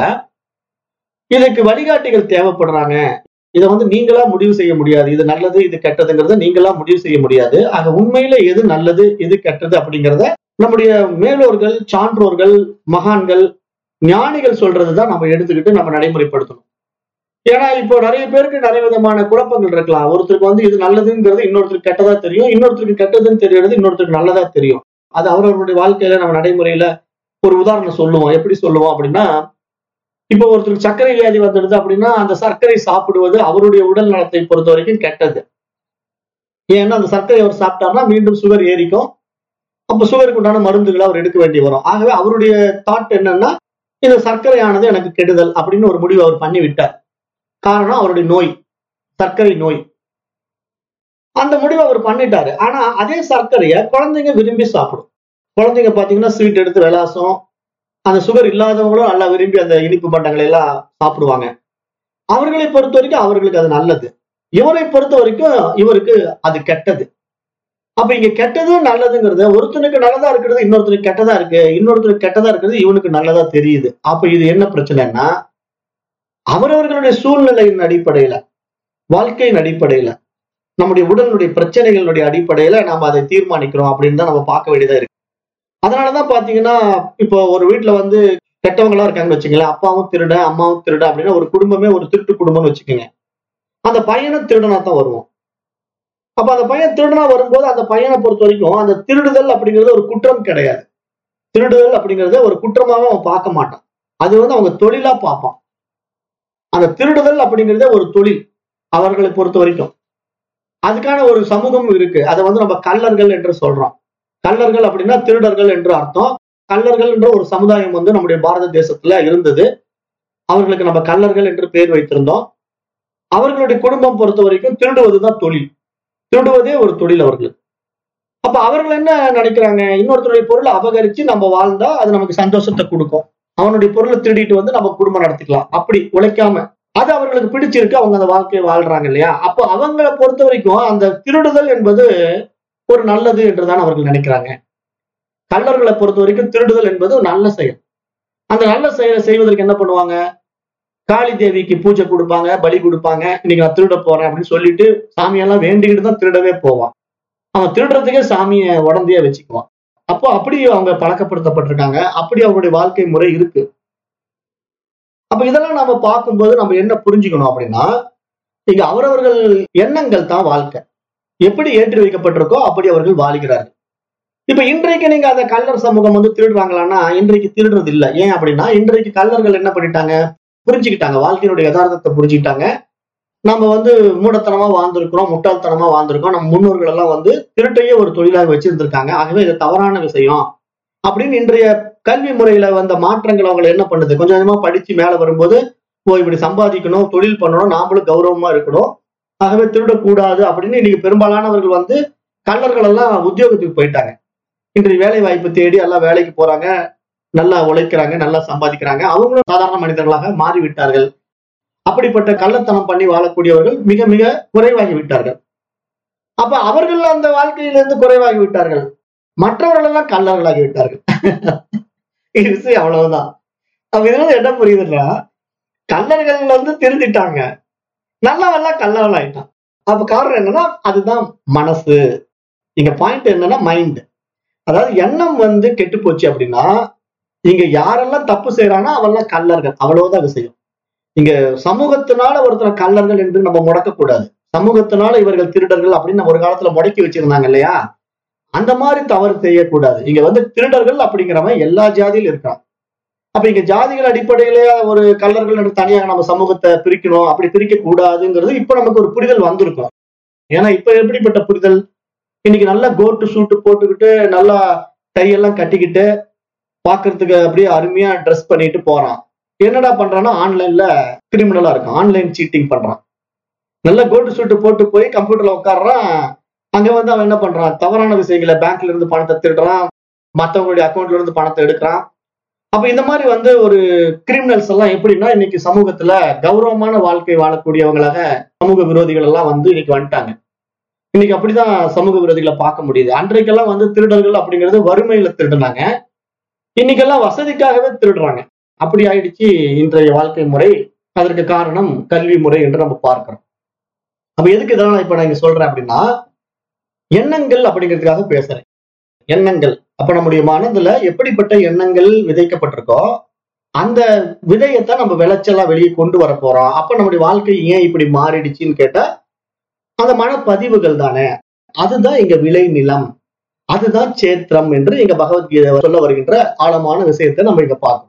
இதுக்கு வழிகாட்டிகள் தேவைப்படுறாங்க இதை வந்து நீங்களா முடிவு செய்ய முடியாது இது நல்லது இது கெட்டதுங்கிறத நீங்களா முடிவு செய்ய முடியாது ஆக உண்மையில எது நல்லது எது கெட்டது அப்படிங்கிறத நம்முடைய மேலோர்கள் சான்றோர்கள் மகான்கள் ஞானிகள் சொல்றதுதான் நம்ம எடுத்துக்கிட்டு நம்ம நடைமுறைப்படுத்தணும் ஏன்னா இப்போ நிறைய பேருக்கு நிறைய விதமான குழப்பங்கள் இருக்கலாம் ஒருத்தருக்கு வந்து இது நல்லதுங்கிறது இன்னொருத்தருக்கு கெட்டதா தெரியும் இன்னொருத்தருக்கு கெட்டதுன்னு தெரியறது இன்னொருத்தருக்கு நல்லதா தெரியும் அது அவரவருடைய வாழ்க்கையில நம்ம நடைமுறையில ஒரு உதாரணம் சொல்லுவோம் எப்படி சொல்லுவோம் அப்படின்னா இப்போ ஒருத்தருக்கு சர்க்கரை வியாதி வந்துடுது அப்படின்னா அந்த சர்க்கரை சாப்பிடுவது அவருடைய உடல் நலத்தை பொறுத்த வரைக்கும் கெட்டது ஏன்னா அந்த சர்க்கரை அவர் சாப்பிட்டார்னா மீண்டும் சுகர் ஏறிக்கும் அப்ப சுகருக்கு உண்டான மருந்துகளை அவர் எடுக்க வேண்டி வரும் ஆகவே அவருடைய தாட் என்னன்னா இந்த சர்க்கரையானது எனக்கு கெடுதல் அப்படின்னு ஒரு முடிவு அவர் பண்ணி விட்டார் காரணம் அவருடைய நோய் சர்க்கரை நோய் அந்த முடிவை அவர் பண்ணிட்டாரு ஆனா அதே சர்க்கரையை குழந்தைங்க விரும்பி சாப்பிடும் குழந்தைங்க பாத்தீங்கன்னா ஸ்வீட் எடுத்து விளாசம் அந்த சுகர் இல்லாதவங்களும் நல்லா விரும்பி அந்த இனிப்பு பண்டங்களை எல்லாம் சாப்பிடுவாங்க அவர்களை பொறுத்த வரைக்கும் அவர்களுக்கு அது நல்லது இவரை பொறுத்த வரைக்கும் இவருக்கு அது கெட்டது அப்ப இங்க கெட்டது நல்லதுங்கிறது ஒருத்தனுக்கு நல்லதா இருக்கிறது இன்னொருத்தருக்கு கெட்டதா இருக்கு இன்னொருத்தருக்கு கெட்டதா இருக்கிறது இவனுக்கு நல்லதா தெரியுது அப்ப இது என்ன பிரச்சனைன்னா அவரவர்களுடைய சூழ்நிலையின் அடிப்படையில வாழ்க்கையின் அடிப்படையில நம்முடைய உடலுடைய பிரச்சனைகளுடைய அடிப்படையில நாம அதை தீர்மானிக்கிறோம் அப்படின்னு தான் நம்ம பார்க்க வேண்டியதா இருக்கு அதனாலதான் பாத்தீங்கன்னா இப்போ ஒரு வீட்டுல வந்து கெட்டவங்களா இருக்காங்கன்னு வச்சுங்களேன் அப்பாவும் திருட அம்மாவும் திருட அப்படின்னா ஒரு குடும்பமே ஒரு திருட்டு குடும்பம்னு வச்சுக்கோங்க அந்த பையனும் திருடனா தான் வருவான் அப்ப அந்த பையன் திருடனா வரும்போது அந்த பையனை பொறுத்த வரைக்கும் அந்த திருடுதல் அப்படிங்கிறது ஒரு குற்றம் கிடையாது திருடுதல் அப்படிங்கறத ஒரு குற்றமாவே அவன் பார்க்க மாட்டான் அது வந்து அவங்க தொழிலா பார்ப்பான் அந்த திருடுதல் அப்படிங்கிறதே ஒரு தொழில் அவர்களை பொறுத்த வரைக்கும் அதுக்கான ஒரு சமூகம் இருக்கு அதை வந்து நம்ம கள்ளர்கள் என்று சொல்றோம் கள்ளர்கள் அப்படின்னா திருடர்கள் என்று அர்த்தம் கள்ளர்கள் என்ற ஒரு சமுதாயம் வந்து நம்முடைய பாரத தேசத்துல இருந்தது அவர்களுக்கு நம்ம கள்ளர்கள் என்று பெயர் வைத்திருந்தோம் அவர்களுடைய குடும்பம் பொறுத்த வரைக்கும் திருடுவதுதான் தொழில் திருடுவதே ஒரு தொழில் அவர்களுக்கு அப்ப அவர்கள் என்ன நினைக்கிறாங்க இன்னொருத்தருடைய பொருளை அபகரிச்சு நம்ம வாழ்ந்தா அது நமக்கு சந்தோஷத்தை கொடுக்கும் அவனுடைய பொருளை திருடிட்டு வந்து நம்ம குடும்பம் நடத்திக்கலாம் அப்படி உழைக்காம அது அவர்களுக்கு பிடிச்சிருக்கு அவங்க அந்த வாழ்க்கையை வாழ்றாங்க இல்லையா அப்போ அவங்கள பொறுத்த வரைக்கும் அந்த திருடுதல் என்பது ஒரு நல்லது என்றுதான் அவர்கள் நினைக்கிறாங்க கள்ளர்களை பொறுத்த வரைக்கும் திருடுதல் என்பது ஒரு நல்ல செயல் அந்த நல்ல செயலை செய்வதற்கு என்ன பண்ணுவாங்க காளி தேவிக்கு பூஜை கொடுப்பாங்க பலி கொடுப்பாங்க இன்னைக்கு நான் திருட போறேன் அப்படின்னு சொல்லிட்டு சாமியெல்லாம் வேண்டிக்கிட்டு தான் திருடவே போவான் அவன் திருடுறதுக்கே சாமியை உடந்தையா வச்சுக்குவான் அப்போ அப்படி அவங்க பழக்கப்படுத்தப்பட்டிருக்காங்க அப்படி அவங்களுடைய வாழ்க்கை முறை இருக்கு அப்ப இதெல்லாம் நம்ம பார்க்கும்போது நம்ம என்ன புரிஞ்சுக்கணும் அப்படின்னா இங்க அவரவர்கள் எண்ணங்கள் தான் வாழ்க்கை எப்படி ஏற்றி வைக்கப்பட்டிருக்கோ அப்படி அவர்கள் வாழ்கிறார்கள் இப்ப இன்றைக்கு நீங்க அந்த கல்லர் சமூகம் வந்து திருடுறாங்களான்னா இன்றைக்கு திருடுறது இல்ல ஏன் அப்படின்னா இன்றைக்கு கல்லர்கள் என்ன பண்ணிட்டாங்க புரிஞ்சுக்கிட்டாங்க வாழ்க்கையினுடைய யதார்த்தத்தை புரிஞ்சுக்கிட்டாங்க நம்ம வந்து மூடத்தனமா வாழ்ந்திருக்கிறோம் முட்டாள்தனமா வாழ்ந்திருக்கோம் நம்ம முன்னோர்கள் எல்லாம் வந்து திருட்டையே ஒரு தொழிலாக வச்சிருந்திருக்காங்க ஆகவே இது தவறான விஷயம் அப்படின்னு இன்றைய கல்வி முறையில வந்த மாற்றங்கள் அவங்களை என்ன பண்ணுது கொஞ்சம் கொஞ்சமா படிச்சு மேல வரும்போது ஓ இப்படி சம்பாதிக்கணும் தொழில் பண்ணணும் நாமளும் கௌரவமா இருக்கணும் ஆகவே திருடக்கூடாது அப்படின்னு இன்னைக்கு பெரும்பாலானவர்கள் வந்து கல்லர்கள் எல்லாம் உத்தியோகத்துக்கு போயிட்டாங்க இன்றைய வேலை வாய்ப்பு தேடி எல்லாம் வேலைக்கு போறாங்க நல்லா உழைக்கிறாங்க நல்லா சம்பாதிக்கிறாங்க அவங்களும் சாதாரண மனிதர்களாக மாறிவிட்டார்கள் அப்படிப்பட்ட கள்ளத்தனம் பண்ணி வாழக்கூடியவர்கள் மிக மிக குறைவாகி விட்டார்கள் அப்ப அவர்கள் அந்த வாழ்க்கையிலிருந்து குறைவாகி விட்டார்கள் மற்றவர்கள் எல்லாம் கல்லர்களாகி விட்டார்கள் இது விஷயம் அவ்வளவுதான் அப்ப இதுல என்ன புரியுதுன்னா கல்லர்கள் வந்து திருந்திட்டாங்க நல்லவெல்லாம் கல்லவன் ஆயிட்டான் அப்ப காரணம் என்னன்னா அதுதான் மனசு இங்க பாயிண்ட் என்னன்னா மைண்ட் அதாவது எண்ணம் வந்து கெட்டு போச்சு அப்படின்னா இங்க யாரெல்லாம் தப்பு செய்யறானோ அவெல்லாம் கல்லர்கள் அவ்வளவுதான் விஷயம் இங்க சமூகத்தினால ஒருத்தர் கல்லர்கள் என்று நம்ம முடக்கக்கூடாது சமூகத்தினால இவர்கள் திருடர்கள் அப்படின்னு நம்ம ஒரு காலத்துல முடக்கி வச்சிருந்தாங்க இல்லையா அந்த மாதிரி தவறு செய்யக்கூடாது இங்க வந்து திருடர்கள் அப்படிங்கிறவன் எல்லா ஜாதியிலும் இருக்கான் அப்ப இங்க ஜாதிகள் அடிப்படையிலே ஒரு கல்லர்கள் என்று தனியாக நம்ம சமூகத்தை பிரிக்கணும் அப்படி பிரிக்க கூடாதுங்கிறது இப்ப நமக்கு ஒரு புரிதல் வந்திருக்கும் ஏன்னா இப்ப எப்படிப்பட்ட புரிதல் இன்னைக்கு நல்லா கோட்டு சூட்டு போட்டுக்கிட்டு நல்லா கையெல்லாம் கட்டிக்கிட்டு பாக்குறதுக்கு அப்படியே அருமையா ட்ரெஸ் பண்ணிட்டு போறான் என்னடா பண்றான்னா ஆன்லைன்ல கிரிமினலா இருக்கான் ஆன்லைன் சீட்டிங் பண்றான் நல்ல கோட்டு சூட்டு போட்டு போய் கம்ப்யூட்டர்ல உட்காடுறான் அங்க வந்து அவன் என்ன பண்றான் தவறான விஷயங்களை பேங்க்ல இருந்து பணத்தை திருடுறான் மத்தவங்களுடைய அக்கௌண்ட்ல இருந்து பணத்தை எடுக்கிறான் அப்ப இந்த மாதிரி வந்து ஒரு கிரிமினல்ஸ் எல்லாம் எப்படின்னா இன்னைக்கு சமூகத்துல கௌரவமான வாழ்க்கை வாழக்கூடியவங்களாக சமூக விரோதிகள் எல்லாம் வந்து இன்னைக்கு வந்துட்டாங்க இன்னைக்கு அப்படிதான் சமூக விரோதிகளை பார்க்க முடியுது அன்றைக்கெல்லாம் வந்து திருடர்கள் அப்படிங்கிறது வறுமையில திருடுனாங்க இன்னைக்கெல்லாம் வசதிக்காகவே திருடுறாங்க அப்படி ஆயிடுச்சு இன்றைய வாழ்க்கை முறை அதற்கு காரணம் கல்வி முறை என்று நம்ம பார்க்கிறோம் அப்ப எதுக்கு இதெல்லாம் இப்ப நான் இங்க சொல்றேன் அப்படின்னா எண்ணங்கள் அப்படிங்கிறதுக்காக பேசுறேன் எண்ணங்கள் அப்ப நம்முடைய மனதுல எப்படிப்பட்ட எண்ணங்கள் விதைக்கப்பட்டிருக்கோ அந்த விதையத்தான் நம்ம விளைச்சலா வெளியே கொண்டு வர போறோம் அப்ப நம்முடைய வாழ்க்கை ஏன் இப்படி மாறிடுச்சுன்னு கேட்டா அந்த மனப்பதிவுகள் தானே அதுதான் இங்க விளை நிலம் அதுதான் சேத்திரம் என்று இங்க பகவத்கீதை சொல்ல வருகின்ற ஆழமான விஷயத்தை நம்ம இங்க பார்க்கணும்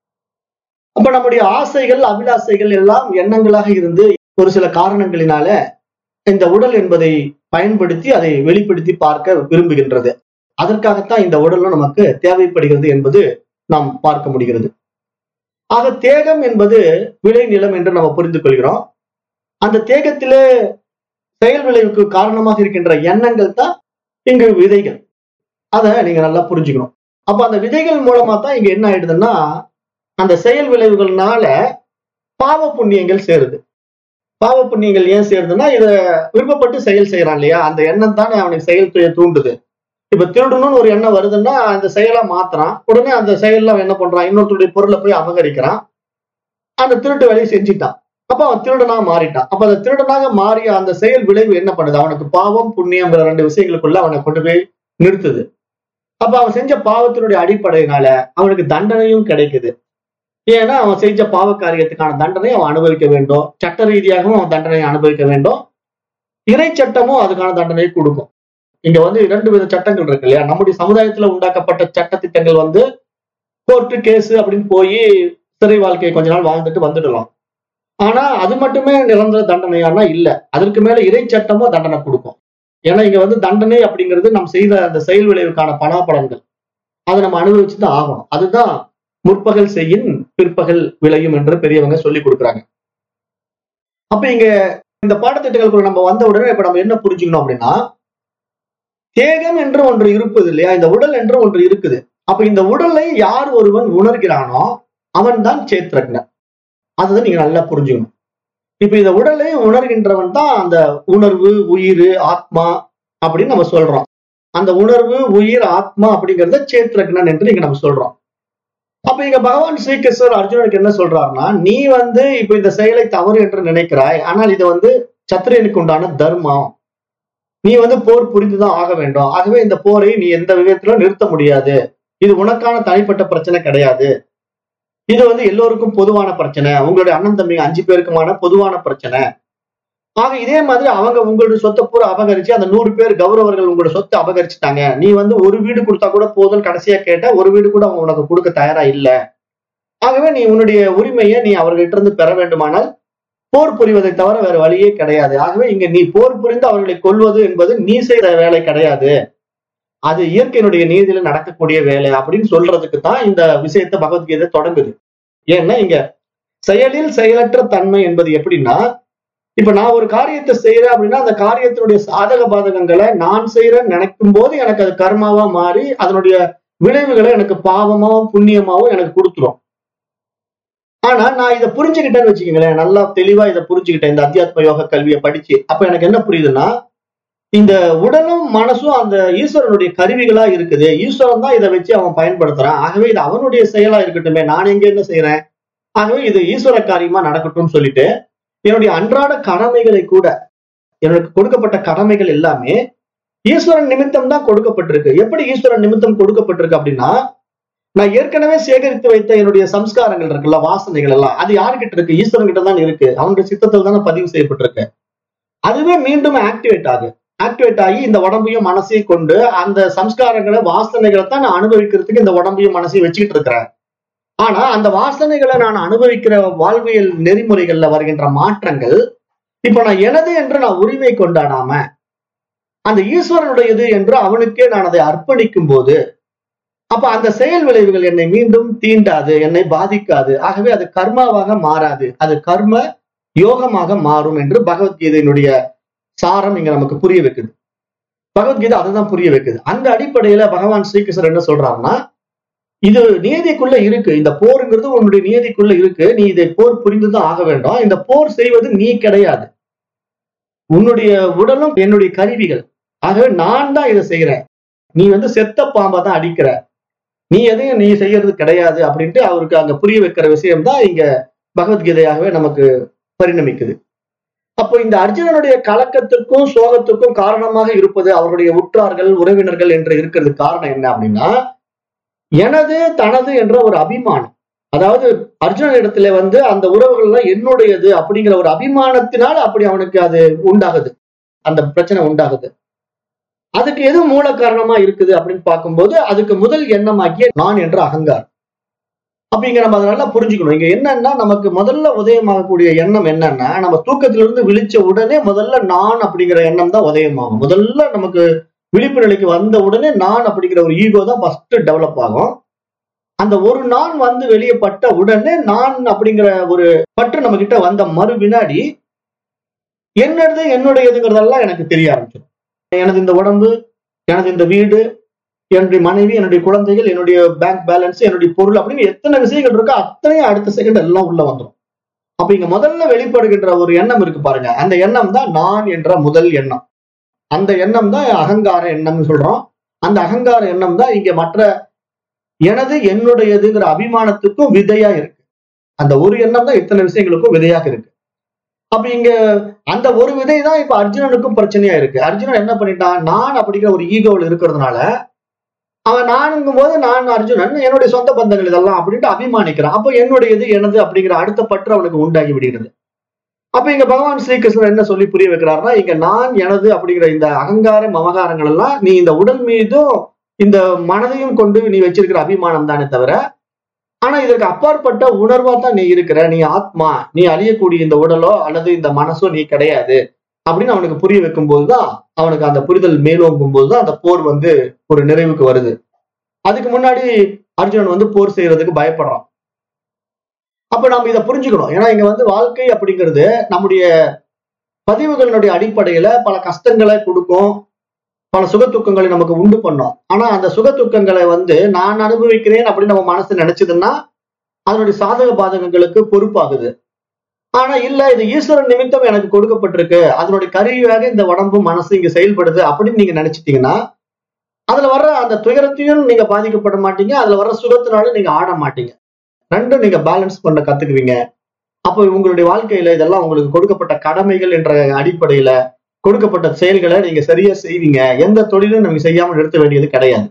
அப்ப நம்முடைய ஆசைகள் அபிலாசைகள் எல்லாம் எண்ணங்களாக இருந்து ஒரு சில காரணங்களினால இந்த உடல் என்பதை பயன்படுத்தி அதை வெளிப்படுத்தி பார்க்க விரும்புகின்றது அதற்காகத்தான் இந்த உடலும் நமக்கு தேவைப்படுகிறது என்பது நாம் பார்க்க முடிகிறது ஆக தேகம் என்பது விளை நிலம் என்று நம்ம புரிந்து கொள்கிறோம் அந்த தேகத்திலே செயல் விளைவுக்கு காரணமாக இருக்கின்ற எண்ணங்கள் தான் இங்கு விதைகள் அதை நீங்க நல்லா புரிஞ்சுக்கணும் அப்ப அந்த விதைகள் மூலமா தான் இங்க என்ன ஆயிடுதுன்னா அந்த செயல் விளைவுகள்னால பாவ புண்ணியங்கள் சேருது பாவ புண்ணியங்கள் ஏன் சேருதுன்னா இத விருப்பப்பட்டு செயல் செய்யறான் இல்லையா அந்த எண்ணம் தானே அவனுக்கு செயல் செய்ய தூண்டுது இப்ப திருடணும்னு ஒரு எண்ணம் வருதுன்னா அந்த செயலா மாத்துறான் உடனே அந்த செயல்ல அவன் என்ன பண்றான் இன்னொருத்தருடைய பொருளை போய் அபகரிக்கிறான் அந்த திருட்டு வேலையை செஞ்சுட்டான் அப்ப அவன் திருடனா மாறிட்டான் அப்ப அந்த திருடனாக மாறிய அந்த செயல் விளைவு என்ன பண்ணுது அவனுக்கு பாவம் புண்ணியங்கிற ரெண்டு விஷயங்களுக்குள்ள அவனை கொண்டு போய் நிறுத்துது அப்ப அவன் செஞ்ச பாவத்தினுடைய அடிப்படையினால அவனுக்கு தண்டனையும் கிடைக்குது ஏன்னா அவன் செஞ்ச பாவ காரியத்துக்கான தண்டனை அவன் அனுபவிக்க வேண்டும் சட்ட ரீதியாகவும் அவன் தண்டனை அனுபவிக்க வேண்டும் இறை சட்டமும் அதுக்கான தண்டனையை கொடுக்கும் இங்க வந்து இரண்டு வித சட்டங்கள் இருக்கு இல்லையா நம்முடைய சமுதாயத்துல உண்டாக்கப்பட்ட சட்ட திட்டங்கள் வந்து கோர்ட்டு கேஸ் அப்படின்னு போய் சிறை வாழ்க்கையை கொஞ்ச நாள் வாழ்ந்துட்டு வந்துடலாம் ஆனா அது மட்டுமே நிரந்தர தண்டனையானா இல்ல அதற்கு மேல இறை சட்டமும் தண்டனை கொடுக்கும் ஏன்னா இங்க வந்து தண்டனை அப்படிங்கிறது நம்ம செய்த அந்த செயல் விளைவுக்கான பணாபலன்கள் அதை நம்ம அனுபவிச்சு தான் ஆகணும் அதுதான் முற்பகல் செய்யின் பிற்பகல் விளையும் என்று பெரியவங்க சொல்லி கொடுக்குறாங்க அப்ப இங்க இந்த பாடத்திட்டங்களுக்குள்ள நம்ம வந்த உடனே இப்ப நம்ம என்ன புரிஞ்சுக்கணும் அப்படின்னா தேகம் என்று ஒன்று இருப்பது இல்லையா இந்த உடல் என்று ஒன்று இருக்குது அப்ப இந்த உடலை யார் ஒருவன் உணர்கிறானோ அவன் தான் சேத்ரக்னன் அதுதான் நீங்க நல்லா புரிஞ்சுக்கணும் இப்ப இந்த உடலை உணர்கின்றவன் தான் அந்த உணர்வு உயிர் ஆத்மா அப்படின்னு நம்ம சொல்றோம் அந்த உணர்வு உயிர் ஆத்மா அப்படிங்கறத சேத்ரக்னன் என்று இங்க நம்ம சொல்றோம் அப்ப இங்க பகவான் ஸ்ரீகிருஷ்ணர் அர்ஜுனனுக்கு என்ன சொல்றாருன்னா நீ வந்து இப்ப இந்த செயலை தவறு என்று நினைக்கிறாய் ஆனால் இது வந்து சத்திரியனுக்கு உண்டான தர்மம் நீ வந்து போர் புரிந்துதான் ஆக வேண்டும் ஆகவே இந்த போரை நீ எந்த விதத்திலும் நிறுத்த முடியாது இது உனக்கான தனிப்பட்ட பிரச்சனை கிடையாது இது வந்து எல்லோருக்கும் பொதுவான பிரச்சனை உங்களுடைய அண்ணன் தம்பி அஞ்சு பேருக்குமான பொதுவான பிரச்சனை ஆக இதே மாதிரி அவங்க உங்களுடைய சொத்தை பூரா அபகரிச்சு அந்த நூறு பேர் கௌரவர்கள் உங்களோட சொத்தை அபகரிச்சுட்டாங்க நீ வந்து ஒரு வீடு கொடுத்தா கூட போதும்னு கடைசியா கேட்ட ஒரு வீடு கூட அவங்க உனக்கு கொடுக்க தயாரா இல்ல ஆகவே நீ உன்னுடைய உரிமையை நீ அவர்கிட்ட இருந்து பெற வேண்டுமானால் போர் புரிவதை தவிர வேற வழியே கிடையாது ஆகவே இங்க நீ போர் புரிந்து அவர்களை கொல்வது என்பது நீ செய்த வேலை கிடையாது அது இயற்கையினுடைய நீதியில நடக்கக்கூடிய வேலை அப்படின்னு சொல்றதுக்கு தான் இந்த விஷயத்த பகவத்கீதை தொடங்குது ஏன்னா இங்க செயலில் செயலற்ற தன்மை என்பது எப்படின்னா இப்ப நான் ஒரு காரியத்தை செய்யறேன் அப்படின்னா அந்த காரியத்தினுடைய சாதக பாதகங்களை நான் செய்யறேன்னு நினைக்கும் போது எனக்கு அது கர்மாவா மாறி அதனுடைய விளைவுகளை எனக்கு பாவமாவும் புண்ணியமாவும் எனக்கு கொடுத்துரும் ஆனா நான் இதை புரிஞ்சுக்கிட்டேன்னு வச்சுக்கோங்களேன் நல்லா தெளிவா இதை புரிஞ்சுக்கிட்டேன் இந்த அத்தியாத்ம யோக கல்வியை படிச்சு அப்ப எனக்கு என்ன புரியுதுன்னா இந்த உடலும் மனசும் அந்த ஈஸ்வரனுடைய கருவிகளா இருக்குது ஈஸ்வரன் தான் இதை வச்சு அவன் பயன்படுத்துறான் ஆகவே இது அவனுடைய செயலா இருக்கட்டுமே நான் எங்க என்ன செய்யறேன் ஆகவே இது ஈஸ்வர காரியமா நடக்கட்டும்னு சொல்லிட்டு என்னுடைய அன்றாட கடமைகளை கூட எனக்கு கொடுக்கப்பட்ட கடமைகள் எல்லாமே ஈஸ்வரன் நிமித்தம் தான் கொடுக்கப்பட்டிருக்கு எப்படி ஈஸ்வரன் நிமித்தம் கொடுக்கப்பட்டிருக்கு அப்படின்னா நான் ஏற்கனவே சேகரித்து வைத்த என்னுடைய சம்ஸ்காரங்கள் இருக்குல்ல வாசனைகள் எல்லாம் அது யாருக்கிட்ட இருக்கு ஈஸ்வரன் கிட்ட தான் இருக்கு அவனுடைய சித்தத்தில் தானே பதிவு செய்யப்பட்டிருக்கு அதுவே மீண்டும் ஆக்டிவேட் ஆகுது ஆக்டிவேட் ஆகி இந்த உடம்பையும் மனசையும் கொண்டு அந்த சம்ஸ்காரங்களை வாசனைகளை தான் நான் அனுபவிக்கிறதுக்கு இந்த உடம்பையும் மனசையும் வச்சுக்கிட்டு இருக்கிறேன் ஆனா அந்த வாசனைகளை நான் அனுபவிக்கிற வாழ்வியல் நெறிமுறைகள்ல வருகின்ற மாற்றங்கள் இப்ப நான் எனது என்று நான் உரிமை கொண்டாடாம அந்த ஈஸ்வரனுடையது என்று அவனுக்கே நான் அதை அர்ப்பணிக்கும் போது அப்ப அந்த செயல் விளைவுகள் என்னை மீண்டும் தீண்டாது என்னை பாதிக்காது ஆகவே அது கர்மாவாக மாறாது அது கர்ம யோகமாக மாறும் என்று பகவத்கீதையினுடைய சாரம் இங்க நமக்கு புரிய வைக்குது பகவத்கீதை அதை தான் புரிய வைக்குது அந்த அடிப்படையில பகவான் ஸ்ரீகிருஷ்ணர் என்ன சொல்றாருன்னா இது நியதிக்குள்ள இருக்கு இந்த போருங்கிறது உன்னுடைய நியதிக்குள்ள இருக்கு நீ இதை போர் புரிந்துதான் ஆக வேண்டும் இந்த போர் செய்வது நீ கிடையாது உன்னுடைய உடலும் என்னுடைய கருவிகள் ஆகவே நான் தான் இதை செய்யறேன் நீ வந்து செத்த பாம்பை தான் அடிக்கிற நீ எதையும் நீ செய்யறது கிடையாது அப்படின்ட்டு அவருக்கு அங்க புரிய வைக்கிற விஷயம் தான் இங்க பகவத்கீதையாகவே நமக்கு பரிணமிக்குது அப்போ இந்த அர்ஜுனனுடைய கலக்கத்திற்கும் சோகத்துக்கும் காரணமாக இருப்பது அவருடைய உற்றார்கள் உறவினர்கள் என்று இருக்கிறது காரணம் என்ன அப்படின்னா எனது தனது என்ற ஒரு அபிமானம் அதாவது அர்ஜுனன் இடத்துல வந்து அந்த உறவுகள்லாம் என்னுடையது அப்படிங்கிற ஒரு அபிமானத்தினால் அப்படி அவனுக்கு அது உண்டாகுது அந்த பிரச்சனை உண்டாகுது அதுக்கு எது மூல காரணமா இருக்குது அப்படின்னு பார்க்கும்போது அதுக்கு முதல் எண்ணமாக்கிய நான் என்ற அகங்காரம் அப்ப இங்க நம்ம அதை நல்லா புரிஞ்சுக்கணும் இங்க என்னன்னா நமக்கு முதல்ல உதயமாகக்கூடிய எண்ணம் என்னன்னா நம்ம தூக்கத்திலிருந்து விழிச்ச உடனே முதல்ல நான் அப்படிங்கிற எண்ணம் தான் உதயமாகும் முதல்ல நமக்கு விழிப்பு நிலைக்கு வந்த உடனே நான் அப்படிங்கிற ஒரு ஈகோ தான் ஃபர்ஸ்ட் டெவலப் ஆகும் அந்த ஒரு நான் வந்து வெளியே பட்ட உடனே நான் அப்படிங்கிற ஒரு பற்று நம்ம கிட்ட வந்த மறு வினாடி என்னது என்னுடையதுங்கிறதெல்லாம் எனக்கு தெரிய ஆரம்பிச்சிடும் எனது இந்த உடம்பு எனது இந்த வீடு என்னுடைய மனைவி என்னுடைய குழந்தைகள் என்னுடைய பேங்க் பேலன்ஸ் என்னுடைய பொருள் அப்படின்னு எத்தனை விஷயங்கள் இருக்கோ அத்தனையும் அடுத்த செகண்ட் எல்லாம் உள்ள வந்துடும் அப்ப இங்க முதல்ல வெளிப்படுகின்ற ஒரு எண்ணம் இருக்கு பாருங்க அந்த எண்ணம் தான் நான் என்ற முதல் எண்ணம் அந்த எண்ணம் தான் அகங்கார எண்ணம்னு சொல்றோம் அந்த அகங்கார எண்ணம் தான் இங்க மற்ற எனது என்னுடையதுங்கிற அபிமானத்துக்கும் விதையா இருக்கு அந்த ஒரு எண்ணம் தான் இத்தனை விஷயங்களுக்கும் விதையாக இருக்கு அப்ப இங்க அந்த ஒரு விதை தான் இப்ப அர்ஜுனனுக்கும் பிரச்சனையா இருக்கு அர்ஜுனன் என்ன பண்ணிட்டான் நான் அப்படிங்கிற ஒரு ஈகோவில் இருக்கிறதுனால அவன் நானுங்கும் போது நான் அர்ஜுனன் என்னுடைய சொந்த பந்தங்கள் இதெல்லாம் அப்படின்ட்டு அபிமானிக்கிறான் அப்போ என்னுடையது எனது அப்படிங்கிற அடுத்த பற்று அவனுக்கு உண்டாகி விடுகிறது அப்ப இங்க பகவான் ஸ்ரீகிருஷ்ணன் என்ன சொல்லி புரிய வைக்கிறாருன்னா இங்க நான் எனது அப்படிங்கிற இந்த அகங்கார மமகாரங்கள் எல்லாம் நீ இந்த உடல் மீதும் இந்த மனதையும் கொண்டு நீ வச்சிருக்கிற அபிமானம் தானே தவிர ஆனா இதற்கு அப்பாற்பட்ட உணர்வா தான் நீ இருக்கிற நீ ஆத்மா நீ அழியக்கூடிய இந்த உடலோ அல்லது இந்த மனசோ நீ கிடையாது அப்படின்னு அவனுக்கு புரிய வைக்கும் போதுதான் அவனுக்கு அந்த புரிதல் மேலோங்கும் போதுதான் அந்த போர் வந்து ஒரு நிறைவுக்கு வருது அதுக்கு முன்னாடி அர்ஜுனன் வந்து போர் செய்யறதுக்கு பயப்படுறான் அப்ப நம்ம இதை புரிஞ்சுக்கணும் ஏன்னா இங்க வந்து வாழ்க்கை அப்படிங்கிறது நம்முடைய பதிவுகளினுடைய அடிப்படையில பல கஷ்டங்களை கொடுக்கும் பல சுக துக்கங்களை நமக்கு உண்டு பண்ணும் ஆனா அந்த சுக துக்கங்களை வந்து நான் அனுபவிக்கிறேன் அப்படின்னு நம்ம மனசு நினைச்சதுன்னா அதனுடைய சாதக பாதகங்களுக்கு பொறுப்பாகுது ஆனா இல்ல இது ஈஸ்வரன் நிமித்தம் எனக்கு கொடுக்கப்பட்டிருக்கு அதனுடைய கருவியாக இந்த உடம்பு மனசு இங்க செயல்படுது அப்படின்னு நீங்க நினைச்சிட்டீங்கன்னா அதுல வர்ற அந்த துயரத்தையும் நீங்க பாதிக்கப்பட மாட்டீங்க அதுல வர்ற சுகத்தினாலும் நீங்க ஆட மாட்டீங்க ரெண்டும் நீங்க பேலன்ஸ் பண்ண கத்துக்குவீங்க அப்போ உங்களுடைய வாழ்க்கையில இதெல்லாம் உங்களுக்கு கொடுக்கப்பட்ட கடமைகள் என்ற அடிப்படையில கொடுக்கப்பட்ட செயல்களை நீங்க சரியா செய்வீங்க எந்த தொழிலும் நம்ம செய்யாமல் நிறுத்த வேண்டியது கிடையாது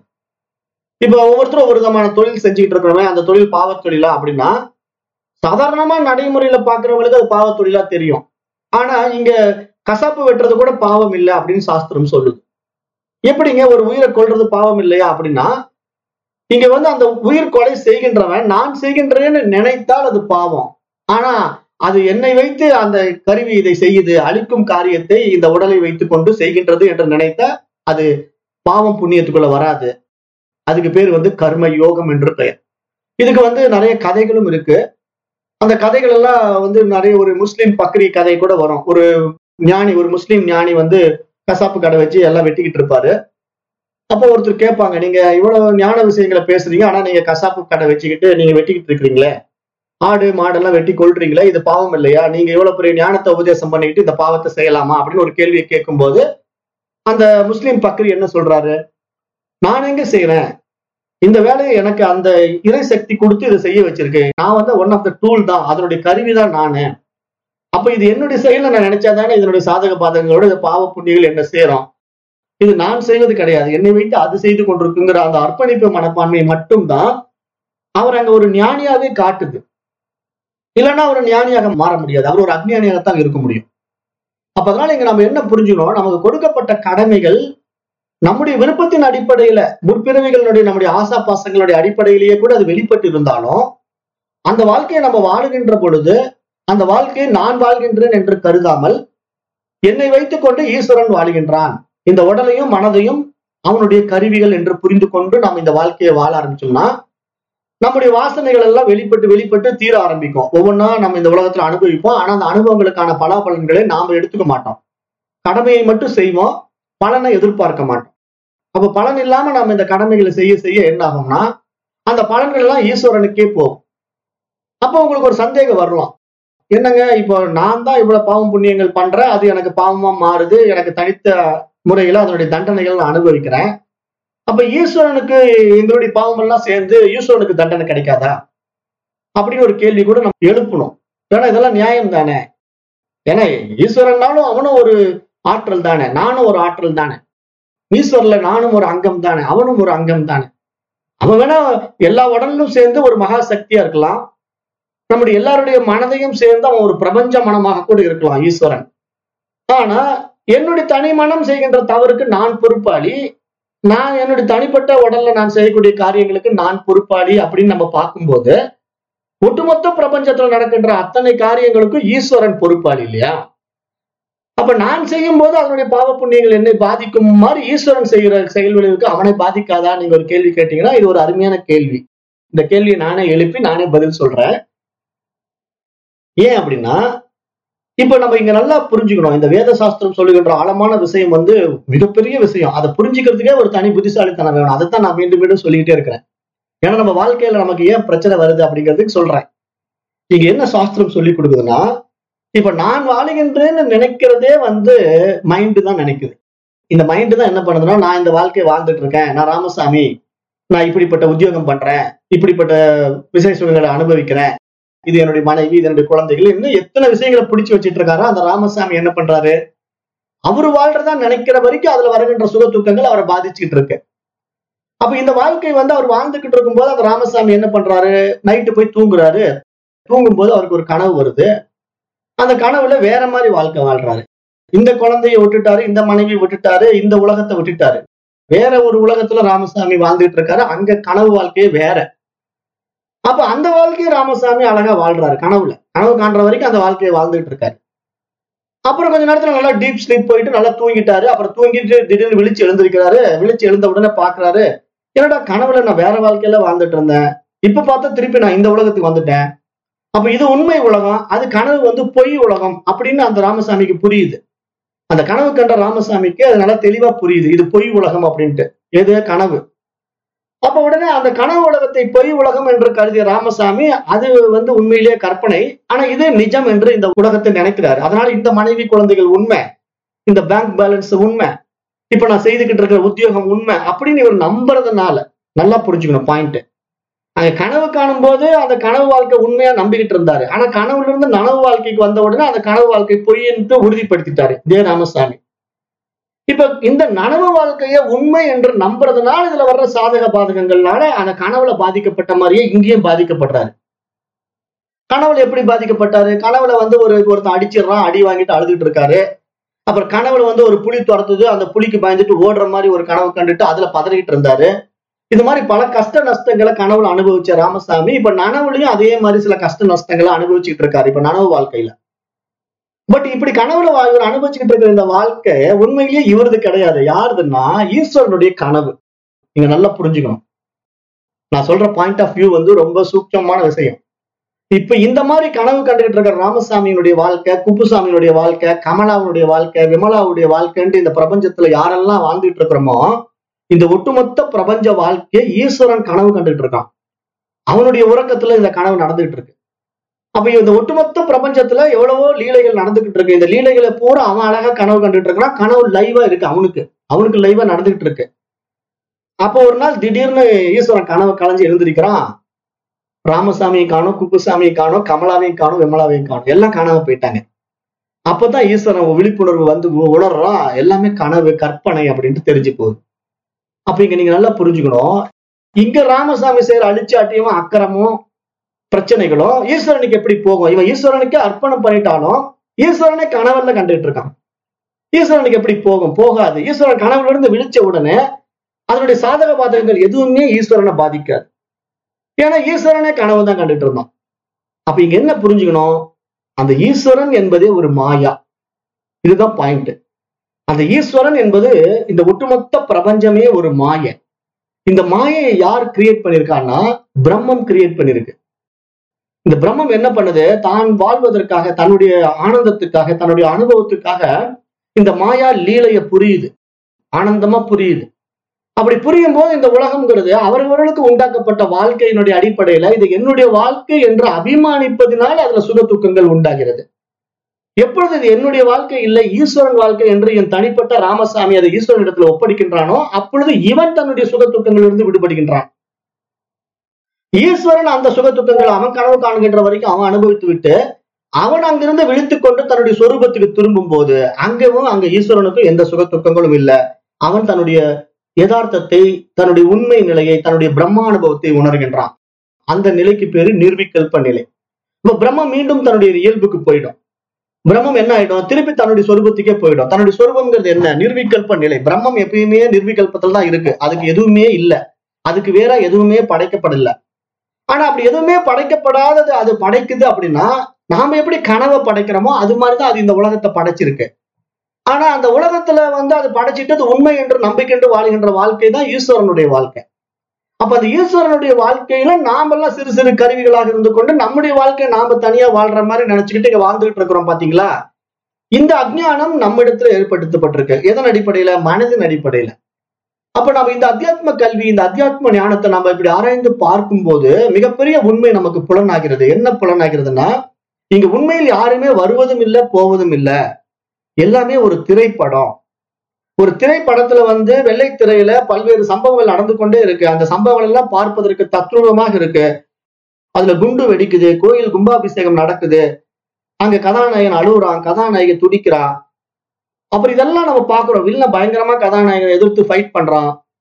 இப்ப ஒவ்வொருத்தரும் ஒவ்வொரு விதமான தொழில் செஞ்சுக்கிட்டு இருக்கிறவங்க அந்த தொழில் பாவத் தொழிலா அப்படின்னா சாதாரணமா நடைமுறையில பாக்குறவங்களுக்கு அது பாவத் தொழிலா தெரியும் ஆனா இங்க கசாப்பு வெட்டுறது கூட பாவம் இல்லை அப்படின்னு சாஸ்திரம் சொல்லுது எப்படிங்க ஒரு உயிரை கொல்றது பாவம் இல்லையா அப்படின்னா இங்க வந்து அந்த உயிர் கொலை செய்கின்றவன் நான் செய்கின்றேன்னு நினைத்தால் அது பாவம் ஆனா அது என்னை வைத்து அந்த கருவி இதை செய்யுது அழிக்கும் காரியத்தை இந்த உடலை வைத்துக் கொண்டு செய்கின்றது என்று நினைத்தா அது பாவம் புண்ணியத்துக்குள்ள வராது அதுக்கு பேர் வந்து கர்ம யோகம் என்று பெயர் இதுக்கு வந்து நிறைய கதைகளும் இருக்கு அந்த கதைகள் எல்லாம் வந்து நிறைய ஒரு முஸ்லீம் பக்ரி கதை கூட வரும் ஒரு ஞானி ஒரு முஸ்லீம் ஞானி வந்து கசாப்பு கடை வச்சு எல்லாம் வெட்டிக்கிட்டு இருப்பாரு அப்போ ஒருத்தர் கேட்பாங்க நீங்க இவ்வளவு ஞான விஷயங்களை பேசுறீங்க ஆனா நீங்க கசாப்பு கடை வச்சுக்கிட்டு நீங்க வெட்டிக்கிட்டு இருக்கிறீங்களே ஆடு மாடெல்லாம் வெட்டி கொள்றீங்களே இது பாவம் இல்லையா நீங்க இவ்வளவு பெரிய ஞானத்தை உபதேசம் பண்ணிக்கிட்டு இந்த பாவத்தை செய்யலாமா அப்படின்னு ஒரு கேள்வியை கேட்கும்போது அந்த முஸ்லீம் பக்ரி என்ன சொல்றாரு நான் எங்க செய்யறேன் இந்த வேலையை எனக்கு அந்த இறை சக்தி கொடுத்து இதை செய்ய வச்சிருக்கு நான் வந்து ஒன் ஆஃப் த டூல் தான் அதனுடைய கருவி தான் நானு அப்ப இது என்னுடைய செயலை நான் நினைச்சாதானே இதனுடைய சாதக பாதகங்களோட இந்த பாவ புண்ணியங்கள் என்ன சேரும் இது நான் செய்வது கிடையாது என்னை வைத்து அது செய்து கொண்டிருக்குங்கிற அந்த அர்ப்பணிப்பு மனப்பான்மை மட்டும்தான் அவர் அங்க ஒரு ஞானியாவே காட்டுது இல்லைன்னா அவர் ஞானியாக மாற முடியாது அவர் ஒரு அஜ்ஞானியாகத்தான் இருக்க முடியும் அப்ப அதனால இங்க நம்ம என்ன புரிஞ்சுக்கணும் நமக்கு கொடுக்கப்பட்ட கடமைகள் நம்முடைய விருப்பத்தின் அடிப்படையில முற்பிறவிகளுடைய நம்முடைய ஆசா பாசங்களுடைய அடிப்படையிலேயே கூட அது வெளிப்பட்டு இருந்தாலும் அந்த வாழ்க்கையை நம்ம வாழுகின்ற பொழுது அந்த வாழ்க்கையை நான் வாழ்கின்றேன் என்று கருதாமல் என்னை வைத்துக் கொண்டு ஈஸ்வரன் வாழ்கின்றான் இந்த உடலையும் மனதையும் அவனுடைய கருவிகள் என்று புரிந்து கொண்டு நாம் இந்த வாழ்க்கையை வாழ ஆரம்பிச்சோம்னா நம்முடைய வாசனைகள் எல்லாம் வெளிப்பட்டு வெளிப்பட்டு தீர ஆரம்பிக்கும் ஒவ்வொன்றா நம்ம இந்த உலகத்துல அனுபவிப்போம் ஆனா அந்த அனுபவங்களுக்கான பலாபலன்களை நாம எடுத்துக்க மாட்டோம் கடமையை மட்டும் செய்வோம் பலனை எதிர்பார்க்க மாட்டோம் அப்ப பலன் இல்லாம நம்ம இந்த கடமைகளை செய்ய செய்ய என்ன ஆகும்னா அந்த பலன்கள் எல்லாம் ஈஸ்வரனுக்கே போகும் அப்போ உங்களுக்கு ஒரு சந்தேகம் வரலாம் என்னங்க இப்போ நான் தான் இவ்வளவு பாவம் புண்ணியங்கள் பண்றேன் அது எனக்கு பாவமா மாறுது எனக்கு தனித்த முறையில அதனுடைய தண்டனைகள் நான் அனுபவிக்கிறேன் அப்ப ஈஸ்வரனுக்கு எங்களுடைய பாவம் எல்லாம் சேர்ந்து ஈஸ்வரனுக்கு தண்டனை கிடைக்காதா அப்படின்னு ஒரு கேள்வி கூட நம்ம எழுப்பணும் ஏன்னா இதெல்லாம் நியாயம் தானே ஏன்னா ஈஸ்வரன்னாலும் அவனும் ஒரு ஆற்றல் தானே நானும் ஒரு ஆற்றல் தானே ஈஸ்வரில் நானும் ஒரு அங்கம் தானே அவனும் ஒரு அங்கம் தானே அவன் வேணா எல்லா உடலும் சேர்ந்து ஒரு மகா சக்தியா இருக்கலாம் நம்முடைய எல்லாருடைய மனதையும் சேர்ந்து அவன் ஒரு பிரபஞ்ச மனமாக கூட இருக்கலாம் ஈஸ்வரன் ஆனா என்னுடைய தனி மனம் செய்கின்ற தவறுக்கு நான் பொறுப்பாளி நான் என்னுடைய தனிப்பட்ட உடல்ல நான் செய்யக்கூடிய காரியங்களுக்கு நான் பொறுப்பாளி அப்படின்னு நம்ம பார்க்கும்போது ஒட்டுமொத்த பிரபஞ்சத்துல நடக்கின்ற அத்தனை காரியங்களுக்கும் ஈஸ்வரன் பொறுப்பாளி இல்லையா அப்ப நான் செய்யும் போது அதனுடைய பாவ புண்ணியங்கள் என்னை பாதிக்கும் மாதிரி ஈஸ்வரன் செய்கிற செயல் விளைவுக்கு அவனை பாதிக்காதா நீங்க ஒரு கேள்வி கேட்டீங்கன்னா இது ஒரு அருமையான கேள்வி இந்த கேள்வியை நானே எழுப்பி நானே பதில் சொல்றேன் ஏன் அப்படின்னா இப்ப நம்ம இங்க நல்லா புரிஞ்சுக்கணும் இந்த வேத சாஸ்திரம் சொல்லுகின்ற ஆழமான விஷயம் வந்து மிகப்பெரிய விஷயம் அதை புரிஞ்சுக்கிறதுக்கே ஒரு தனி புத்திசாலித்தனம் வேணும் அதைத்தான் நான் மீண்டும் மீண்டும் சொல்லிக்கிட்டே இருக்கிறேன் ஏன்னா நம்ம வாழ்க்கையில நமக்கு ஏன் பிரச்சனை வருது அப்படிங்கிறதுக்கு சொல்றேன் இங்க என்ன சாஸ்திரம் சொல்லி கொடுக்குதுன்னா இப்ப நான் வாழுகின்றேன்னு நினைக்கிறதே வந்து மைண்டு தான் நினைக்குது இந்த மைண்டு தான் என்ன பண்ணுதுன்னா நான் இந்த வாழ்க்கையை வாழ்ந்துட்டு இருக்கேன் நான் ராமசாமி நான் இப்படிப்பட்ட உத்தியோகம் பண்றேன் இப்படிப்பட்ட விசேஷங்களை அனுபவிக்கிறேன் இது என்னுடைய மனைவி இது என்னுடைய குழந்தைகள் இன்னும் எத்தனை விஷயங்களை பிடிச்சு வச்சிட்டு இருக்காரோ அந்த ராமசாமி என்ன பண்றாரு அவரு வாழ்றதா நினைக்கிற வரைக்கும் அதுல வருகின்ற சுக துக்கங்கள் அவரை பாதிச்சுக்கிட்டு இருக்கு அப்ப இந்த வாழ்க்கை வந்து அவர் வாழ்ந்துகிட்டு இருக்கும்போது அந்த ராமசாமி என்ன பண்றாரு நைட்டு போய் தூங்குறாரு தூங்கும்போது அவருக்கு ஒரு கனவு வருது அந்த கனவுல வேற மாதிரி வாழ்க்கை வாழ்றாரு இந்த குழந்தைய விட்டுட்டாரு இந்த மனைவி விட்டுட்டாரு இந்த உலகத்தை விட்டுட்டாரு வேற ஒரு உலகத்துல ராமசாமி வாழ்ந்துட்டு இருக்காரு அங்க கனவு வாழ்க்கையே வேற அப்ப அந்த வாழ்க்கையை ராமசாமி அழகா வாழ்றாரு கனவுல கனவு காண்ற வரைக்கும் அந்த வாழ்க்கையை வாழ்ந்துட்டு இருக்காரு அப்புறம் கொஞ்ச நேரத்துல நல்லா டீப் ஸ்லீப் போயிட்டு நல்லா தூங்கிட்டாரு அப்புறம் தூங்கிட்டு திடீர்னு விழிச்சு எழுந்திருக்கிறாரு விழிச்சு எழுந்த உடனே பாக்குறாரு என்னடா கனவுல நான் வேற வாழ்க்கையில வாழ்ந்துட்டு இருந்தேன் இப்ப பார்த்தா திருப்பி நான் இந்த உலகத்துக்கு வந்துட்டேன் அப்ப இது உண்மை உலகம் அது கனவு வந்து பொய் உலகம் அப்படின்னு அந்த ராமசாமிக்கு புரியுது அந்த கனவு கண்ட ராமசாமிக்கு அது நல்லா தெளிவா புரியுது இது பொய் உலகம் அப்படின்ட்டு எது கனவு அப்ப உடனே அந்த கனவு உலகத்தை பொய் உலகம் என்று கருதிய ராமசாமி அது வந்து உண்மையிலேயே கற்பனை ஆனா இது நிஜம் என்று இந்த உலகத்தை நினைக்கிறாரு அதனால இந்த மனைவி குழந்தைகள் உண்மை இந்த பேங்க் பேலன்ஸ் உண்மை இப்ப நான் செய்துகிட்டு இருக்கிற உத்தியோகம் உண்மை அப்படின்னு இவர் நம்புறதுனால நல்லா புரிஞ்சுக்கணும் பாயிண்ட் அங்க கனவு காணும் போது அந்த கனவு வாழ்க்கை உண்மையா நம்பிக்கிட்டு இருந்தாரு ஆனா கனவுல இருந்து நனவு வாழ்க்கைக்கு வந்த உடனே அந்த கனவு வாழ்க்கை பொய்ன்னு உறுதிப்படுத்திட்டாரு தே ராமசாமி இப்ப இந்த நனவு வாழ்க்கைய உண்மை என்று நம்புறதுனால இதுல வர்ற சாதக பாதகங்கள்னால அந்த கனவுல பாதிக்கப்பட்ட மாதிரியே இங்கேயும் பாதிக்கப்படுறாரு கனவுல எப்படி பாதிக்கப்பட்டாரு கனவுல வந்து ஒரு ஒருத்தன் அடிச்சிடுறான் அடி வாங்கிட்டு அழுதுட்டு இருக்காரு அப்புறம் கனவுல வந்து ஒரு புலி துரத்துது அந்த புலிக்கு பயந்துட்டு ஓடுற மாதிரி ஒரு கனவு கண்டுட்டு அதுல பதறிட்டு இருந்தாரு இது மாதிரி பல கஷ்ட நஷ்டங்களை கனவுல அனுபவிச்ச ராமசாமி இப்ப நனவுலயும் அதே மாதிரி சில கஷ்ட நஷ்டங்களை அனுபவிச்சுட்டு இருக்காரு இப்ப நனவு வாழ்க்கையில பட் இப்படி கனவுல வா- இவர் அனுபவிச்சுக்கிட்டு இருக்கிற இந்த வாழ்க்கை உண்மையிலேயே இவரது கிடையாது யாருதுன்னா ஈஸ்வரனுடைய கனவு நீங்க நல்லா புரிஞ்சுக்கணும் நான் சொல்ற பாயிண்ட் ஆஃப் வியூ வந்து ரொம்ப சூட்சமான விஷயம் இப்ப இந்த மாதிரி கனவு கண்டுகிட்டு இருக்கிற ராமசாமியினுடைய வாழ்க்கை குப்புசாமியினுடைய வாழ்க்கை கமலாவுடைய வாழ்க்கை விமலாவுடைய வாழ்க்கைன்ட்டு இந்த பிரபஞ்சத்துல யாரெல்லாம் வாழ்ந்துட்டு இருக்கிறோமோ இந்த ஒட்டுமொத்த பிரபஞ்ச வாழ்க்கையை ஈஸ்வரன் கனவு கண்டுட்டு இருக்கான் அவனுடைய உறக்கத்துல இந்த கனவு நடந்துகிட்டு இருக்கு அப்ப இந்த ஒட்டுமொத்த பிரபஞ்சத்துல எவ்வளவோ லீலைகள் நடந்துகிட்டு இருக்கு இந்த லீலைகளை பூரா அவன் அழகா கனவு கண்டுட்டு இருக்கான் கனவு லைவா இருக்கு அவனுக்கு அவனுக்கு லைவா நடந்துகிட்டு இருக்கு அப்போ ஒரு நாள் திடீர்னு ஈஸ்வரன் கனவு கலைஞ்சு எழுந்திருக்கிறான் ராமசாமியை காணும் குப்புசாமியை காணும் கமலாவையும் காணும் விமலாவையும் காணும் எல்லாம் காணாம போயிட்டாங்க அப்பதான் ஈஸ்வரன் விழிப்புணர்வு வந்து உ- உணர்றான் எல்லாமே கனவு கற்பனை அப்படின்ட்டு தெரிஞ்சு போகுது அப்ப இங்க நீங்க நல்லா புரிஞ்சுக்கணும் இங்க ராமசாமி செய்யற அழிச்சாட்டியமும் அக்கிரமும் பிரச்சனைகளும் ஈஸ்வரனுக்கு எப்படி போகும் இவன் ஈஸ்வரனுக்கு அர்ப்பணம் பண்ணிட்டாலும் ஈஸ்வரனை கனவுல கண்டுட்டு இருக்கான் ஈஸ்வரனுக்கு எப்படி போகும் போகாது ஈஸ்வரன் கனவுல இருந்து விழிச்ச உடனே அதனுடைய சாதக பாதகங்கள் எதுவுமே ஈஸ்வரனை பாதிக்காது ஏன்னா ஈஸ்வரனே கனவு தான் கண்டுட்டு இருந்தான் அப்ப இங்க என்ன புரிஞ்சுக்கணும் அந்த ஈஸ்வரன் என்பதே ஒரு மாயா இதுதான் பாயிண்ட் அந்த ஈஸ்வரன் என்பது இந்த ஒட்டுமொத்த பிரபஞ்சமே ஒரு மாயை இந்த மாயையை யார் கிரியேட் பண்ணிருக்கான்னா பிரம்மம் கிரியேட் பண்ணிருக்கு இந்த பிரம்மம் என்ன பண்ணுது தான் வாழ்வதற்காக தன்னுடைய ஆனந்தத்துக்காக தன்னுடைய அனுபவத்துக்காக இந்த மாயா லீலைய புரியுது ஆனந்தமா புரியுது அப்படி புரியும் போது இந்த உலகம்ங்கிறது அவரவர்களுக்கு உண்டாக்கப்பட்ட வாழ்க்கையினுடைய அடிப்படையில இது என்னுடைய வாழ்க்கை என்று அபிமானிப்பதினால் அதுல சுக துக்கங்கள் உண்டாகிறது எப்பொழுது இது என்னுடைய வாழ்க்கை இல்லை ஈஸ்வரன் வாழ்க்கை என்று என் தனிப்பட்ட ராமசாமி அதை ஈஸ்வரன் இடத்துல ஒப்படைக்கின்றானோ அப்பொழுது இவன் தன்னுடைய சுக துக்கங்களிலிருந்து விடுபடுகின்றான் ஈஸ்வரன் அந்த சுக துக்கங்களை அவன் கனவு காணுகின்ற வரைக்கும் அவன் அனுபவித்து விட்டு அவன் அங்கிருந்து விழித்துக் கொண்டு தன்னுடைய சொரூபத்துக்கு திரும்பும் போது அங்கவும் அங்க ஈஸ்வரனுக்கும் எந்த சுக துக்கங்களும் இல்ல அவன் தன்னுடைய யதார்த்தத்தை தன்னுடைய உண்மை நிலையை தன்னுடைய பிரம்ம அனுபவத்தை உணர்கின்றான் அந்த நிலைக்கு பேரு நிர்விகல்ப நிலை இப்ப பிரம்மம் மீண்டும் தன்னுடைய இயல்புக்கு போயிடும் பிரம்மம் என்ன ஆயிடும் திருப்பி தன்னுடைய சொரூபத்துக்கே போயிடும் தன்னுடைய சொரூபம்ங்கிறது என்ன நிர்விகல்ப நிலை பிரம்மம் எப்பயுமே நிர்விகல்பத்தில் தான் இருக்கு அதுக்கு எதுவுமே இல்ல அதுக்கு வேற எதுவுமே படைக்கப்படல ஆனா அப்படி எதுவுமே படைக்கப்படாதது அது படைக்குது அப்படின்னா நாம எப்படி கனவை படைக்கிறோமோ அது மாதிரிதான் அது இந்த உலகத்தை படைச்சிருக்கு ஆனா அந்த உலகத்துல வந்து அது படைச்சிட்டு அது உண்மை என்று நம்பிக்கென்று வாழ்கின்ற வாழ்க்கை தான் ஈஸ்வரனுடைய வாழ்க்கை அப்ப அந்த ஈஸ்வரனுடைய வாழ்க்கையில நாமெல்லாம் சிறு சிறு கருவிகளாக இருந்து கொண்டு நம்முடைய வாழ்க்கையை நாம தனியா வாழ்ற மாதிரி நினைச்சுக்கிட்டு இங்க வாழ்ந்துகிட்டு இருக்கிறோம் பாத்தீங்களா இந்த அஜ்ஞானம் நம்மிடத்துல ஏற்படுத்தப்பட்டிருக்கு எதன் அடிப்படையில மனதின் அடிப்படையில அப்ப நம்ம இந்த அத்தியாத்ம கல்வி இந்த அத்தியாத்ம ஞானத்தை நம்ம இப்படி ஆராய்ந்து பார்க்கும்போது மிகப்பெரிய உண்மை நமக்கு புலனாகிறது என்ன புலனாகிறதுனா இங்க உண்மையில் யாருமே வருவதும் இல்லை போவதும் இல்லை எல்லாமே ஒரு திரைப்படம் ஒரு திரைப்படத்துல வந்து வெள்ளை திரையில பல்வேறு சம்பவங்கள் நடந்து கொண்டே இருக்கு அந்த சம்பவங்கள் எல்லாம் பார்ப்பதற்கு தத்ரூபமாக இருக்கு அதுல குண்டு வெடிக்குது கோயில் கும்பாபிஷேகம் நடக்குது அங்க கதாநாயகன் அழுகுறான் கதாநாயகி துடிக்கிறான் அப்புறம் இதெல்லாம் நம்ம பாக்குறோம் வில்ல பயங்கரமா கதாநாயகன் எதிர்த்து ஃபைட் பண்றான்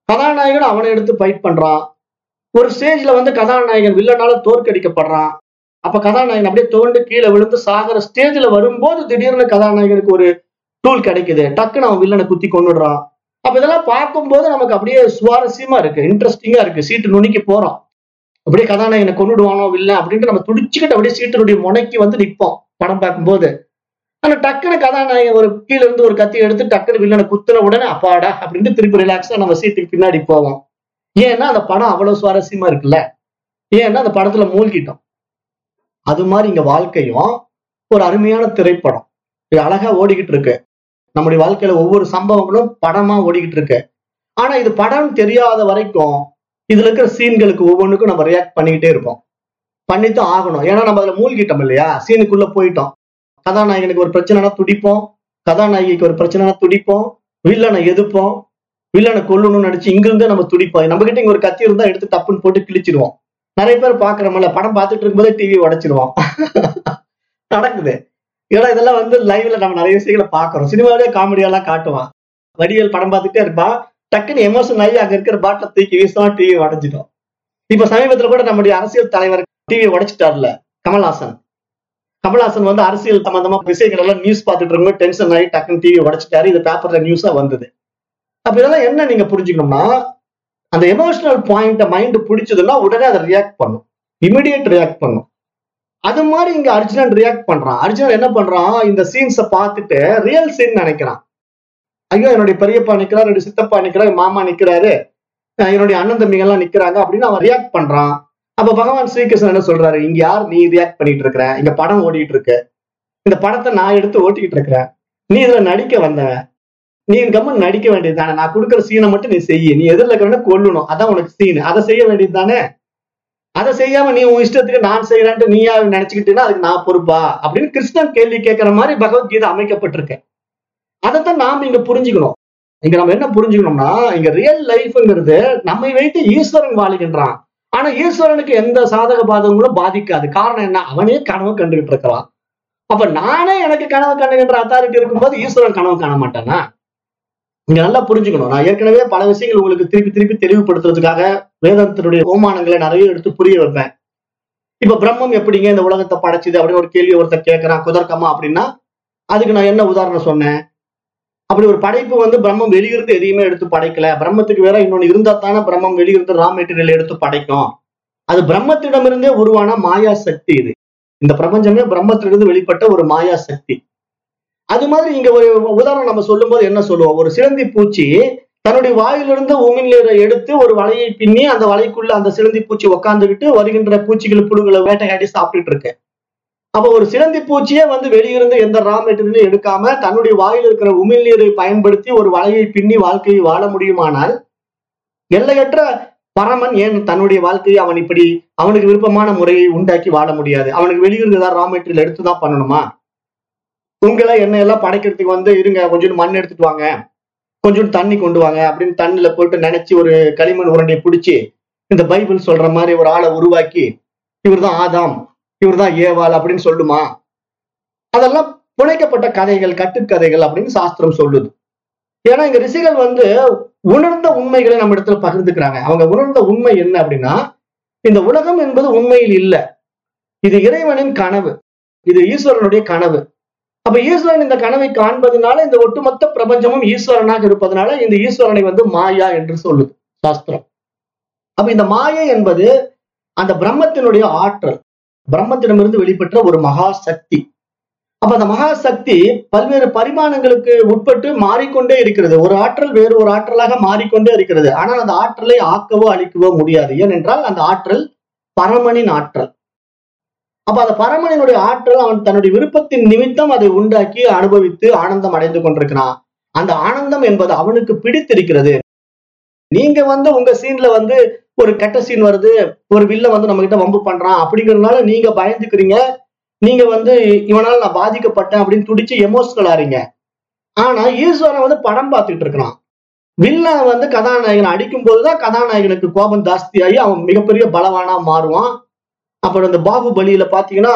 கதாநாயகன் அவனை எடுத்து ஃபைட் பண்றான் ஒரு ஸ்டேஜ்ல வந்து கதாநாயகன் வில்லனால தோற்கடிக்கப்படுறான் அப்ப கதாநாயகன் அப்படியே தோண்டு கீழே விழுந்து சாகிற ஸ்டேஜ்ல வரும்போது திடீர்னு கதாநாயகனுக்கு ஒரு டூல் கிடைக்குது டக்குன்னு அவன் வில்லனை குத்தி கொண்டுடுறான் அப்ப இதெல்லாம் பார்க்கும்போது நமக்கு அப்படியே சுவாரஸ்யமா இருக்கு இன்ட்ரெஸ்டிங்கா இருக்கு சீட்டு நுனிக்கு போறோம் அப்படியே கதாநாயகனை கொண்டுடுவானோ வில்லன் அப்படின்ட்டு நம்ம துடிச்சுக்கிட்டு அப்படியே சீட்டினுடைய முனைக்கு வந்து நிற்போம் படம் பார்க்கும்போது ஆனா டக்குனு கதாநாயகன் ஒரு கீழ இருந்து ஒரு கத்தி எடுத்து டக்குனு வில்லனை குத்துன உடனே அப்பாடா அப்படின்ட்டு திருப்பி ரிலாக்ஸா நம்ம சீட்டுக்கு பின்னாடி போவோம் ஏன்னா அந்த படம் அவ்வளவு சுவாரஸ்யமா இருக்குல்ல ஏன்னா அந்த படத்துல மூழ்கிட்டோம் அது மாதிரி இங்க வாழ்க்கையும் ஒரு அருமையான திரைப்படம் இது அழகா ஓடிக்கிட்டு இருக்கு நம்முடைய வாழ்க்கையில ஒவ்வொரு சம்பவங்களும் படமா ஓடிக்கிட்டு இருக்கு ஆனா இது படம் தெரியாத வரைக்கும் இதுல இருக்கிற சீன்களுக்கு ஒவ்வொன்றுக்கும் நம்ம ரியாக்ட் பண்ணிக்கிட்டே இருப்போம் பண்ணித்தான் ஆகணும் ஏன்னா நம்ம அதுல மூழ்கிட்டோம் இல்லையா சீனுக்குள்ள போயிட்டோம் கதாநாயகனுக்கு ஒரு பிரச்சனைனா துடிப்போம் கதாநாயகிக்கு ஒரு பிரச்சனைனா துடிப்போம் வில்லனை எதிர்ப்போம் வில்லனை கொல்லணும்னு நினைச்சு இங்கிருந்து நம்ம துடிப்போம் நம்ம கிட்ட இங்க ஒரு கத்தி இருந்தா எடுத்து டப்புன்னு போட்டு கிழிச்சிருவோம் நிறைய பேர் பாக்குறோம்ல படம் பார்த்துட்டு இருக்கும்போதே டிவி உடைச்சிருவோம் நடக்குது ஏன்னா இதெல்லாம் வந்து லைவ்ல நம்ம நிறைய விஷயங்களை பாக்குறோம் சினிமாவிலே காமெடியெல்லாம் காட்டுவான் வடிவேல் படம் பார்த்துட்டே இருப்பான் டக்குன்னு எமோஷன் ஆகி அங்க இருக்கிற பாட்டில தூக்கி வீசுவான் டிவி உடைஞ்சிடும் இப்ப சமீபத்துல கூட நம்முடைய அரசியல் தலைவர் டிவி உடைச்சிட்டார்ல கமல்ஹாசன் கமல்ஹாசன் வந்து அரசியல் சம்பந்தமா விஷயங்கள் எல்லாம் நியூஸ் பார்த்துட்டு இருக்கும்போது டென்ஷன் ஆகி டக்குன்னு டிவி உடைச்சிட்டாரு இது பேப்பர்ல நியூஸா வந்தது அப்ப இதெல்லாம் என்ன நீங்க புரிஞ்சுக்கணும்னா அந்த எமோஷனல் பாயிண்ட மைண்ட் பிடிச்சதுன்னா உடனே அதை ரியாக்ட் பண்ணும் இமிடியேட் ரியாக்ட் பண்ணும் அது மாதிரி இங்க அர்ஜுனன் ரியாக்ட் பண்றான் அர்ஜுனன் என்ன பண்றான் இந்த சீன்ஸை பார்த்துட்டு ரியல் சீன் நினைக்கிறான் ஐயோ என்னுடைய பெரியப்பா நிக்கிறாரு என்னுடைய சித்தப்பா நிக்கிறாரு மாமா நிக்கிறாரு அஹ் என்னுடைய அண்ணன் தம்பிங்க எல்லாம் நிக்கிறாங்க அப்படின்னு அவன் ரியாக்ட் பண்றான் அப்ப பகவான் ஸ்ரீகிருஷ்ணன் என்ன சொல்றாரு இங்க யார் நீ ரியாக்ட் பண்ணிட்டு இருக்கிற இங்க படம் ஓடிட்டு இருக்கு இந்த படத்தை நான் எடுத்து ஓட்டிக்கிட்டு இருக்கிறேன் நீ இதுல நடிக்க வந்தவன் நீ கம்மன் நடிக்க வேண்டியது தானே நான் கொடுக்குற சீனை மட்டும் நீ செய்ய நீ எதிரில் இருக்கிறவன கொல்லணும் அதான் உனக்கு சீன் அதை செய்ய வேண்டியது தானே அதை செய்யாம நீ உன் இஷ்டத்துக்கு நான் செய்யறேன்ட்டு நீயா நினைச்சுக்கிட்டீங்கன்னா அதுக்கு நான் பொறுப்பா அப்படின்னு கிருஷ்ணன் கேள்வி கேட்கிற மாதிரி பகவத்கீதை அமைக்கப்பட்டிருக்கு அதைத்தான் நாம இங்க புரிஞ்சுக்கணும் இங்க நம்ம என்ன புரிஞ்சுக்கணும்னா இங்க ரியல் லைஃப்ங்கிறது நம்மை வைத்து ஈஸ்வரன் வாழுகின்றான் ஆனா ஈஸ்வரனுக்கு எந்த சாதக பாதகங்களும் பாதிக்காது காரணம் என்ன அவனே கனவு கண்டுகிட்டு இருக்கிறான் அப்ப நானே எனக்கு கனவு கண்டுகின்ற அத்தாரிட்டி இருக்கும்போது ஈஸ்வரன் கனவு காண மாட்டானா இங்க நல்லா புரிஞ்சுக்கணும் நான் ஏற்கனவே பல விஷயங்கள் உங்களுக்கு திருப்பி திருப்பி தெளிவுபடுத்துறதுக்காக வேதாந்தத்தினுடைய ஓமானங்களை நிறைய எடுத்து புரிய வைப்பேன் இப்ப பிரம்மம் எப்படிங்க இந்த உலகத்தை படைச்சுது அப்படின்னு ஒரு கேள்வி ஒருத்தர் கேட்கறான் குதர்க்கமா அப்படின்னா அதுக்கு நான் என்ன உதாரணம் சொன்னேன் அப்படி ஒரு படைப்பு வந்து பிரம்மம் வெளியிருந்து எதையுமே எடுத்து படைக்கல பிரம்மத்துக்கு வேற இன்னொன்னு இருந்தா தானே பிரம்மம் வெளியிருந்து ரா மெட்டீரியல் எடுத்து படைக்கும் அது பிரம்மத்திடமிருந்தே உருவான மாயா சக்தி இது இந்த பிரபஞ்சமே பிரம்மத்திலிருந்து வெளிப்பட்ட ஒரு மாயா சக்தி அது மாதிரி இங்க ஒரு உதாரணம் நம்ம சொல்லும்போது என்ன சொல்லுவோம் ஒரு சிலந்தி பூச்சி தன்னுடைய வாயிலிருந்து உமிழ்நீரை எடுத்து ஒரு வலையை பின்னி அந்த வலைக்குள்ள அந்த சிலந்தி பூச்சி உக்காந்துக்கிட்டு வருகின்ற பூச்சிகள் புழுகளை வேட்டையாடி சாப்பிட்டுட்டு இருக்கு அப்ப ஒரு சிலந்தி பூச்சியே வந்து வெளியிருந்து எந்த ரா மெட்டீரியலும் எடுக்காம தன்னுடைய வாயில் இருக்கிற உமிழ்நீரை பயன்படுத்தி ஒரு வலையை பின்னி வாழ்க்கையை வாழ முடியுமானால் எல்லையற்ற பரமன் ஏன் தன்னுடைய வாழ்க்கையை அவன் இப்படி அவனுக்கு விருப்பமான முறையை உண்டாக்கி வாழ முடியாது அவனுக்கு வெளியிருந்து ஏதாவது ரா மெட்டீரியல் எடுத்துதான் பண்ணணுமா உங்களை என்ன எல்லாம் படைக்கிறதுக்கு வந்து இருங்க கொஞ்சம் மண் எடுத்துட்டு வாங்க கொஞ்சம் தண்ணி கொண்டு வாங்க அப்படின்னு தண்ணில போட்டு நினைச்சு ஒரு களிமண் உருண்டையை பிடிச்சி இந்த பைபிள் சொல்ற மாதிரி ஒரு ஆளை உருவாக்கி இவர்தான் ஆதாம் இவர்தான் ஏவாள் அப்படின்னு சொல்லுமா அதெல்லாம் புனைக்கப்பட்ட கதைகள் கட்டுக்கதைகள் அப்படின்னு சாஸ்திரம் சொல்லுது ஏன்னா இங்க ரிஷிகள் வந்து உணர்ந்த உண்மைகளை நம்ம இடத்துல பகிர்ந்துக்கிறாங்க அவங்க உணர்ந்த உண்மை என்ன அப்படின்னா இந்த உலகம் என்பது உண்மையில் இல்லை இது இறைவனின் கனவு இது ஈஸ்வரனுடைய கனவு அப்ப ஈஸ்வரன் இந்த கனவை காண்பதனால இந்த ஒட்டுமொத்த பிரபஞ்சமும் ஈஸ்வரனாக இருப்பதனால இந்த ஈஸ்வரனை வந்து மாயா என்று சொல்லுது சாஸ்திரம் அப்ப இந்த மாயை என்பது அந்த பிரம்மத்தினுடைய ஆற்றல் பிரம்மத்திடமிருந்து வெளிப்பட்ட ஒரு மகா சக்தி அப்ப அந்த மகா சக்தி பல்வேறு பரிமாணங்களுக்கு உட்பட்டு மாறிக்கொண்டே இருக்கிறது ஒரு ஆற்றல் வேறு ஒரு ஆற்றலாக மாறிக்கொண்டே இருக்கிறது ஆனால் அந்த ஆற்றலை ஆக்கவோ அழிக்கவோ முடியாது ஏனென்றால் அந்த ஆற்றல் பரமனின் ஆற்றல் அப்ப அந்த பரமனினுடைய ஆற்றல் அவன் தன்னுடைய விருப்பத்தின் நிமித்தம் அதை உண்டாக்கி அனுபவித்து ஆனந்தம் அடைந்து கொண்டிருக்கிறான் அந்த ஆனந்தம் என்பது அவனுக்கு பிடித்திருக்கிறது நீங்க வந்து உங்க சீன்ல வந்து ஒரு கெட்ட சீன் வருது ஒரு வில்ல வந்து நம்ம கிட்ட வம்பு பண்றான் அப்படிங்கறதுனால நீங்க பயந்துக்கிறீங்க நீங்க வந்து இவனால நான் பாதிக்கப்பட்டேன் அப்படின்னு துடிச்சு எமோஷனல் ஆறீங்க ஆனா ஈஸ்வரன் வந்து படம் பார்த்துட்டு இருக்கிறான் வில்லன் வந்து கதாநாயகனை அடிக்கும் போதுதான் கதாநாயகனுக்கு கோபம் ஜாஸ்தியாகி அவன் மிகப்பெரிய பலவானா மாறுவான் அப்புறம் இந்த பாகுபலியில பாத்தீங்கன்னா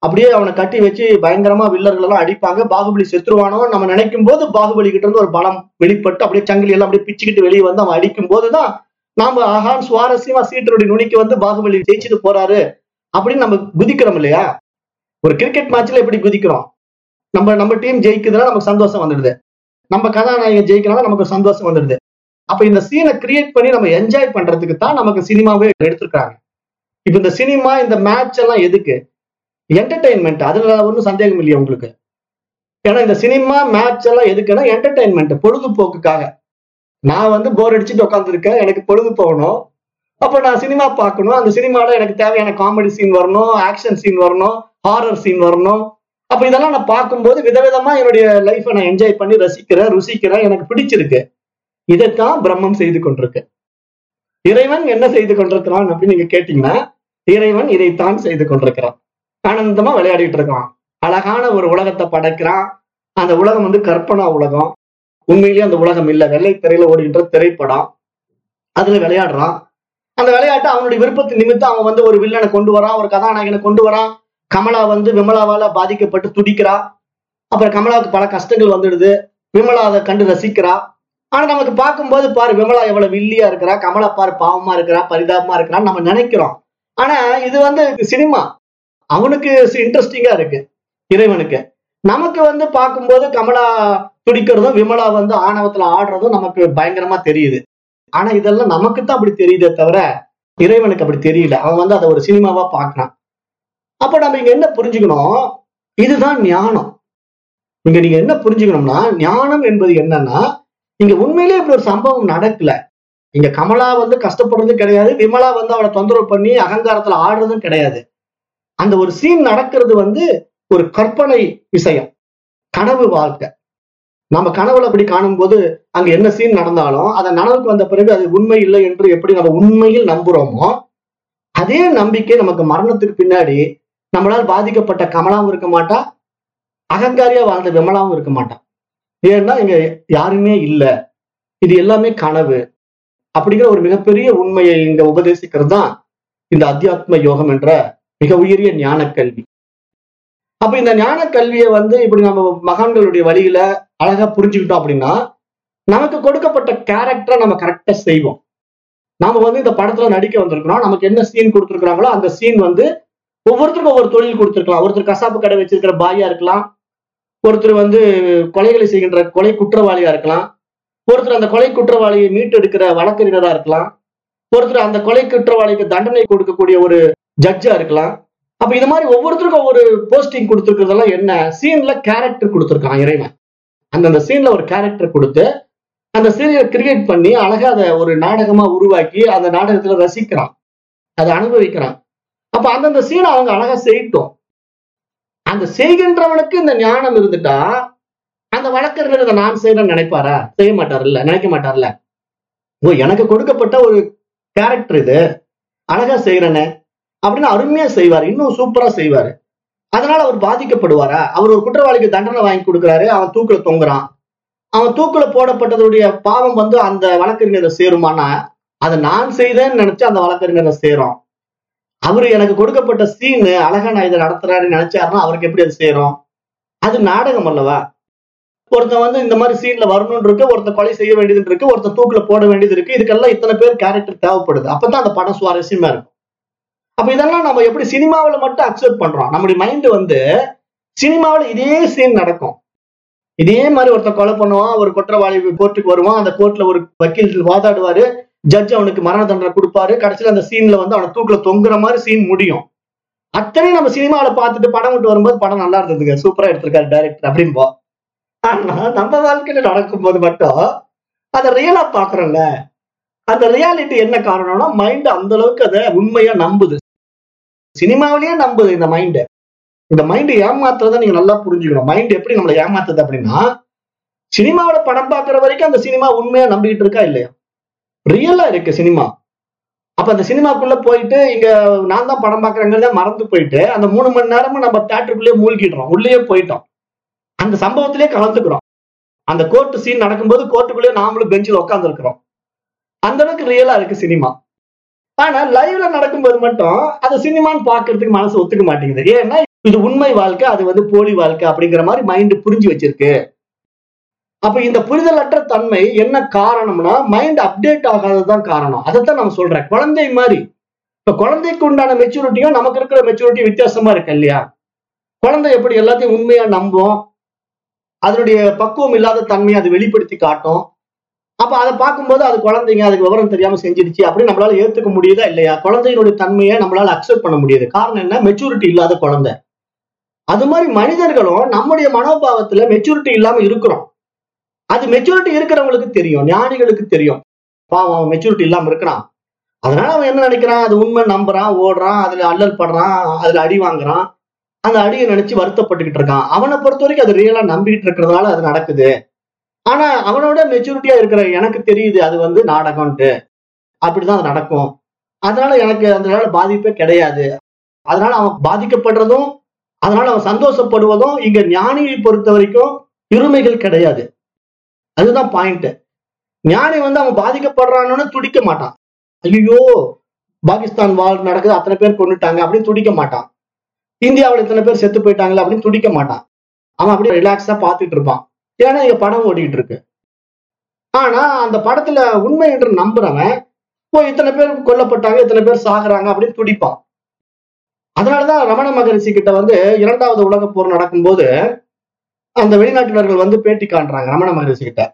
அப்படியே அவனை கட்டி வச்சு பயங்கரமா வில்லர்கள் எல்லாம் அடிப்பாங்க பாகுபலி செத்துருவானோ நம்ம நினைக்கும் போது பாகுபலி கிட்ட இருந்து ஒரு பலம் வெளிப்பட்டு அப்படியே சங்கிலி எல்லாம் அப்படியே பிச்சுக்கிட்டு வெளியே வந்து அவன் அடிக்கும் போதுதான் நாம ஆஹான் சுவாரஸ்யமா சீட்டருடைய நுனிக்கு வந்து பாகுபலி ஜெயிச்சுட்டு போறாரு அப்படின்னு நம்ம குதிக்கிறோம் இல்லையா ஒரு கிரிக்கெட் மேட்ச்ல எப்படி குதிக்கிறோம் நம்ம நம்ம டீம் ஜெயிக்குதுன்னா நமக்கு சந்தோஷம் வந்துடுது நம்ம கதாநாயகன் ஜெயிக்கிறனால நமக்கு ஒரு சந்தோஷம் வந்துடுது அப்ப இந்த சீனை கிரியேட் பண்ணி நம்ம என்ஜாய் பண்றதுக்கு தான் நமக்கு சினிமாவே எடுத்திருக்காங்க இப்ப இந்த சினிமா இந்த மேட்ச் எல்லாம் எதுக்கு என்டர்டைன்மெண்ட் அதுல ஒன்றும் சந்தேகம் இல்லையா உங்களுக்கு ஏன்னா இந்த சினிமா மேட்ச் எல்லாம் எதுக்குன்னா என்டர்டைன்மெண்ட் பொழுதுபோக்குக்காக நான் வந்து போர் அடிச்சுட்டு உட்காந்துருக்கேன் எனக்கு பொழுது போகணும் அப்ப நான் சினிமா பார்க்கணும் அந்த சினிமால எனக்கு தேவையான காமெடி சீன் வரணும் ஆக்ஷன் சீன் வரணும் ஹாரர் சீன் வரணும் அப்ப இதெல்லாம் நான் பார்க்கும்போது விதவிதமா என்னுடைய லைஃப்பை நான் என்ஜாய் பண்ணி ரசிக்கிறேன் ருசிக்கிறேன் எனக்கு பிடிச்சிருக்கு இதைத்தான் பிரம்மம் செய்து கொண்டிருக்கு இறைவன் என்ன செய்து கொண்டிருக்கிறான் அப்படின்னு நீங்க கேட்டீங்கன்னா இறைவன் இதைத்தான் செய்து கொண்டிருக்கிறான் ஆனந்தமா விளையாடிட்டு இருக்கான் அழகான ஒரு உலகத்தை படைக்கிறான் அந்த உலகம் வந்து கற்பனா உலகம் உண்மையிலேயே அந்த உலகம் இல்ல வெள்ளை திரையில ஓடுகின்ற திரைப்படம் அதுல விளையாடுறான் அந்த விளையாட்டு அவனுடைய விருப்பத்தின் நிமித்தம் அவன் வந்து ஒரு வில்லனை கொண்டு வரான் ஒரு கதாநாயகனை கொண்டு வரான் கமலா வந்து விமலாவால பாதிக்கப்பட்டு துடிக்கிறா அப்புறம் கமலாவுக்கு பல கஷ்டங்கள் வந்துடுது விமலா அதை கண்டு ரசிக்கிறா ஆனா நமக்கு பார்க்கும்போது பாரு விமலா எவ்வளவு வில்லியா இருக்கிறா கமலா பாரு பாவமா இருக்கிறா பரிதாபமா இருக்கிறான்னு நம்ம நினைக்கிறோம் ஆனா இது வந்து சினிமா அவனுக்கு இன்ட்ரெஸ்டிங்கா இருக்கு இறைவனுக்கு நமக்கு வந்து பார்க்கும்போது கமலா துடிக்கிறதும் விமலா வந்து ஆணவத்துல ஆடுறதும் நமக்கு பயங்கரமா தெரியுது ஆனா இதெல்லாம் நமக்கு தான் அப்படி தெரியுதே தவிர இறைவனுக்கு அப்படி தெரியல அவன் வந்து அதை ஒரு சினிமாவா பார்க்கறான் அப்ப நம்ம இங்க என்ன புரிஞ்சுக்கணும் இதுதான் ஞானம் இங்க நீங்க என்ன புரிஞ்சுக்கணும்னா ஞானம் என்பது என்னன்னா இங்க உண்மையிலேயே இப்படி ஒரு சம்பவம் நடக்கல இங்க கமலா வந்து கஷ்டப்படுறது கிடையாது விமலா வந்து அவளை தொந்தரவு பண்ணி அகங்காரத்துல ஆடுறதும் கிடையாது அந்த ஒரு சீன் நடக்கிறது வந்து ஒரு கற்பனை விஷயம் கனவு வாழ்க்கை நம்ம கனவுல அப்படி காணும்போது அங்க என்ன சீன் நடந்தாலும் அதை நனவுக்கு வந்த பிறகு அது உண்மை இல்லை என்று எப்படி நம்ம உண்மையில் நம்புறோமோ அதே நம்பிக்கை நமக்கு மரணத்துக்கு பின்னாடி நம்மளால் பாதிக்கப்பட்ட கமலாவும் இருக்க மாட்டா அகங்காரியா வாழ்ந்த விமலாவும் இருக்க மாட்டான் ஏன்னா இங்க யாருமே இல்ல இது எல்லாமே கனவு அப்படிங்கிற ஒரு மிகப்பெரிய உண்மையை இங்க உபதேசிக்கிறது தான் இந்த அத்தியாத்ம யோகம் என்ற மிக உயரிய ஞான கல்வி அப்ப இந்த ஞான கல்வியை வந்து இப்படி நம்ம மகான்களுடைய வழியில அழகா புரிஞ்சுக்கிட்டோம் அப்படின்னா நமக்கு கொடுக்கப்பட்ட கேரக்டரை நம்ம கரெக்டா செய்வோம் நாம வந்து இந்த படத்துல நடிக்க வந்திருக்கிறோம் நமக்கு என்ன சீன் கொடுத்துருக்காங்களோ அந்த சீன் வந்து ஒவ்வொருத்தருக்கும் ஒவ்வொரு தொழில் கொடுத்துருக்கலாம் ஒருத்தர் கசாப்பு கடை வச்சிருக்கிற பாயா இருக்கலாம் ஒருத்தர் வந்து கொலைகளை செய்கின்ற கொலை குற்றவாளியா இருக்கலாம் ஒருத்தர் அந்த கொலை குற்றவாளியை மீட்டெடுக்கிற வழக்கறிஞரா இருக்கலாம் ஒருத்தர் அந்த கொலை குற்றவாளிக்கு தண்டனை கொடுக்கக்கூடிய ஒரு ஜட்ஜா இருக்கலாம் அப்ப இது மாதிரி ஒவ்வொருத்தருக்கும் ஒவ்வொரு போஸ்டிங் கொடுத்துருக்கிறதெல்லாம் என்ன சீன்ல கேரக்டர் கொடுத்துருக்கான் இறைவன் அந்தந்த சீன்ல ஒரு கேரக்டர் கொடுத்து அந்த சீரியல் கிரியேட் பண்ணி அழகா அதை ஒரு நாடகமா உருவாக்கி அந்த நாடகத்துல ரசிக்கிறான் அதை அனுபவிக்கிறான் அப்ப அந்தந்த சீனை அவங்க அழகா செய்யட்டும் அந்த செய்கின்றவனுக்கு இந்த ஞானம் இருந்துட்டா அந்த வழக்கறிஞர் இதை நான் செய்யறேன்னு நினைப்பாரா செய்ய மாட்டார்ல நினைக்க மாட்டார்ல ஓ எனக்கு கொடுக்கப்பட்ட ஒரு கேரக்டர் இது அழகா செய்யறேனே அப்படின்னு அருமையா செய்வார் இன்னும் சூப்பரா செய்வாரு அதனால அவர் பாதிக்கப்படுவாரா அவர் ஒரு குற்றவாளிக்கு தண்டனை வாங்கி கொடுக்குறாரு அவன் தூக்குல தொங்குறான் அவன் தூக்குல போடப்பட்டதுடைய பாவம் வந்து அந்த வழக்கறிஞரை சேருமானா அதை நான் செய்தேன்னு நினைச்சு அந்த வழக்கறிஞரை சேரும் அவரு எனக்கு கொடுக்கப்பட்ட சீனு அழகா நான் இதை நடத்துறாருன்னு நினைச்சாருன்னா அவருக்கு எப்படி அது சேரும் அது நாடகம் அல்லவா ஒருத்தன் வந்து இந்த மாதிரி சீன்ல வரணும்னு இருக்கு ஒருத்தன் கொலை செய்ய வேண்டியது இருக்கு ஒருத்தன் தூக்குல போட வேண்டியது இருக்கு இதுக்கெல்லாம் இத்தனை பேர் கேரக்டர் தேவைப்படுது அப்பதான் அந்த படம் சுவாரஸ்யமா இருக்கும் அப்ப இதெல்லாம் நம்ம எப்படி சினிமாவில மட்டும் அக்செப்ட் பண்றோம் நம்முடைய மைண்ட் வந்து சினிமாவில் இதே சீன் நடக்கும் இதே மாதிரி ஒருத்தன் கொலை பண்ணுவான் ஒரு குற்றவாளி கோர்ட்டுக்கு வருவான் அந்த கோர்ட்ல ஒரு வக்கீல் வாதாடுவாரு ஜட்ஜ் அவனுக்கு மரண தண்டனை கொடுப்பாரு கடைசியில அந்த சீன்ல வந்து அவனை தூக்குல தொங்குற மாதிரி சீன் முடியும் அத்தனை நம்ம சினிமாவில பார்த்துட்டு படம் விட்டு வரும்போது படம் நல்லா இருந்ததுங்க சூப்பரா எடுத்திருக்காரு டைரக்டர் அப்படின்போம் ஆனா நம்ம வாழ்க்கையில நடக்கும்போது மட்டும் அதை ரியலா பாக்குறோம்ல அந்த ரியாலிட்டி என்ன காரணம்னா மைண்ட் அந்த அளவுக்கு அதை உண்மையா நம்புது சினிமாவிலேயே நம்புது இந்த மைண்ட் இந்த மைண்ட் ஏமாத்துறத நீங்க நல்லா புரிஞ்சுக்கணும் மைண்ட் எப்படி நம்மளை ஏமாத்துது அப்படின்னா சினிமாவோட படம் பார்க்குற வரைக்கும் அந்த சினிமா உண்மையா நம்பிக்கிட்டு இருக்கா இல்லையா ரியலா இருக்கு சினிமா அப்ப அந்த சினிமாக்குள்ள போயிட்டு இங்க நான் தான் படம் பார்க்கறேங்கிறத மறந்து போயிட்டு அந்த மூணு மணி நேரமும் நம்ம தேட்டருக்குள்ளேயே மூழ்கிடுறோம் உள்ளேயே போயிட்டோம் அந்த சம்பவத்திலே கலந்துக்கிறோம் அந்த கோர்ட் சீன் நடக்கும்போது கோர்ட்டுக்குள்ளேயே நாமளும் பெஞ்சில் உட்கார்ந்து இருக்கிறோம் அந்த அளவுக்கு ரியலா இருக்கு சினிமா ஆனா லைவ்ல நடக்கும்போது மட்டும் அதை சினிமான்னு பாக்குறதுக்கு மனசு ஒத்துக்க மாட்டேங்குது ஏன்னா இது உண்மை வாழ்க்கை அது வந்து போலி வாழ்க்கை அப்படிங்கிற மாதிரி மைண்ட் புரிஞ்சு வச்சிருக்கு அப்ப இந்த புரிதலற்ற தன்மை என்ன காரணம்னா மைண்ட் அப்டேட் ஆகாததுதான் காரணம் அதைத்தான் நான் சொல்றேன் குழந்தை மாதிரி இப்ப குழந்தைக்கு உண்டான மெச்சூரிட்டியும் நமக்கு இருக்கிற மெச்சூரிட்டி வித்தியாசமா இருக்கு இல்லையா குழந்தை எப்படி எல்லாத்தையும் உண்மையா நம்பும் அதனுடைய பக்குவம் இல்லாத தன்மையை அது வெளிப்படுத்தி காட்டும் அப்ப அதை பார்க்கும்போது அது குழந்தைங்க அதுக்கு விவரம் தெரியாம செஞ்சிருச்சு அப்படின்னு நம்மளால ஏத்துக்க முடியுதா இல்லையா குழந்தையினுடைய தன்மையை நம்மளால அக்செப்ட் பண்ண முடியுது காரணம் என்ன மெச்சூரிட்டி இல்லாத குழந்தை அது மாதிரி மனிதர்களும் நம்முடைய மனோபாவத்துல மெச்சூரிட்டி இல்லாம இருக்கிறோம் அது மெச்சூரிட்டி இருக்கிறவங்களுக்கு தெரியும் ஞானிகளுக்கு தெரியும் பாவம் அவன் மெச்சூரிட்டி இல்லாம இருக்கிறான் அதனால அவன் என்ன நினைக்கிறான் அது உண்மை நம்புறான் ஓடுறான் அதுல அல்லல் படுறான் அதுல அடி வாங்குறான் அந்த அடியை நினைச்சு வருத்தப்பட்டுக்கிட்டு இருக்கான் அவனை பொறுத்த வரைக்கும் அது ரியலா நம்பிக்கிட்டு இருக்கிறதுனால அது நடக்குது ஆனா அவனோட மெச்சூரிட்டியா இருக்கிற எனக்கு தெரியுது அது வந்து நாடகம்ட்டு அப்படிதான் அது நடக்கும் அதனால எனக்கு அதனால பாதிப்பே கிடையாது அதனால அவன் பாதிக்கப்படுறதும் அதனால அவன் சந்தோஷப்படுவதும் இங்க ஞானியை பொறுத்த வரைக்கும் இருமைகள் கிடையாது அதுதான் பாயிண்ட் ஞானி வந்து அவன் பாதிக்கப்படுறான்னு துடிக்க மாட்டான் ஐயோ பாகிஸ்தான் வால் நடக்குது அத்தனை பேர் கொண்டுட்டாங்க அப்படின்னு துடிக்க மாட்டான் இந்தியாவில் இத்தனை பேர் செத்து போயிட்டாங்களே அப்படின்னு துடிக்க மாட்டான் அவன் அப்படியே ரிலாக்ஸா பார்த்துட்டு இருப்பான் ஏன்னா இங்க படம் ஓடிட்டு இருக்கு ஆனா அந்த படத்துல உண்மை என்று நம்புறவன் ஓ இத்தனை பேர் கொல்லப்பட்டாங்க இத்தனை பேர் சாகுறாங்க அப்படின்னு துடிப்பான் அதனாலதான் ரமண மகரிஷி கிட்ட வந்து இரண்டாவது உலக போர் நடக்கும்போது அந்த வெளிநாட்டினர்கள் வந்து பேட்டி காண்றாங்க ரமண மகரிஷி கிட்ட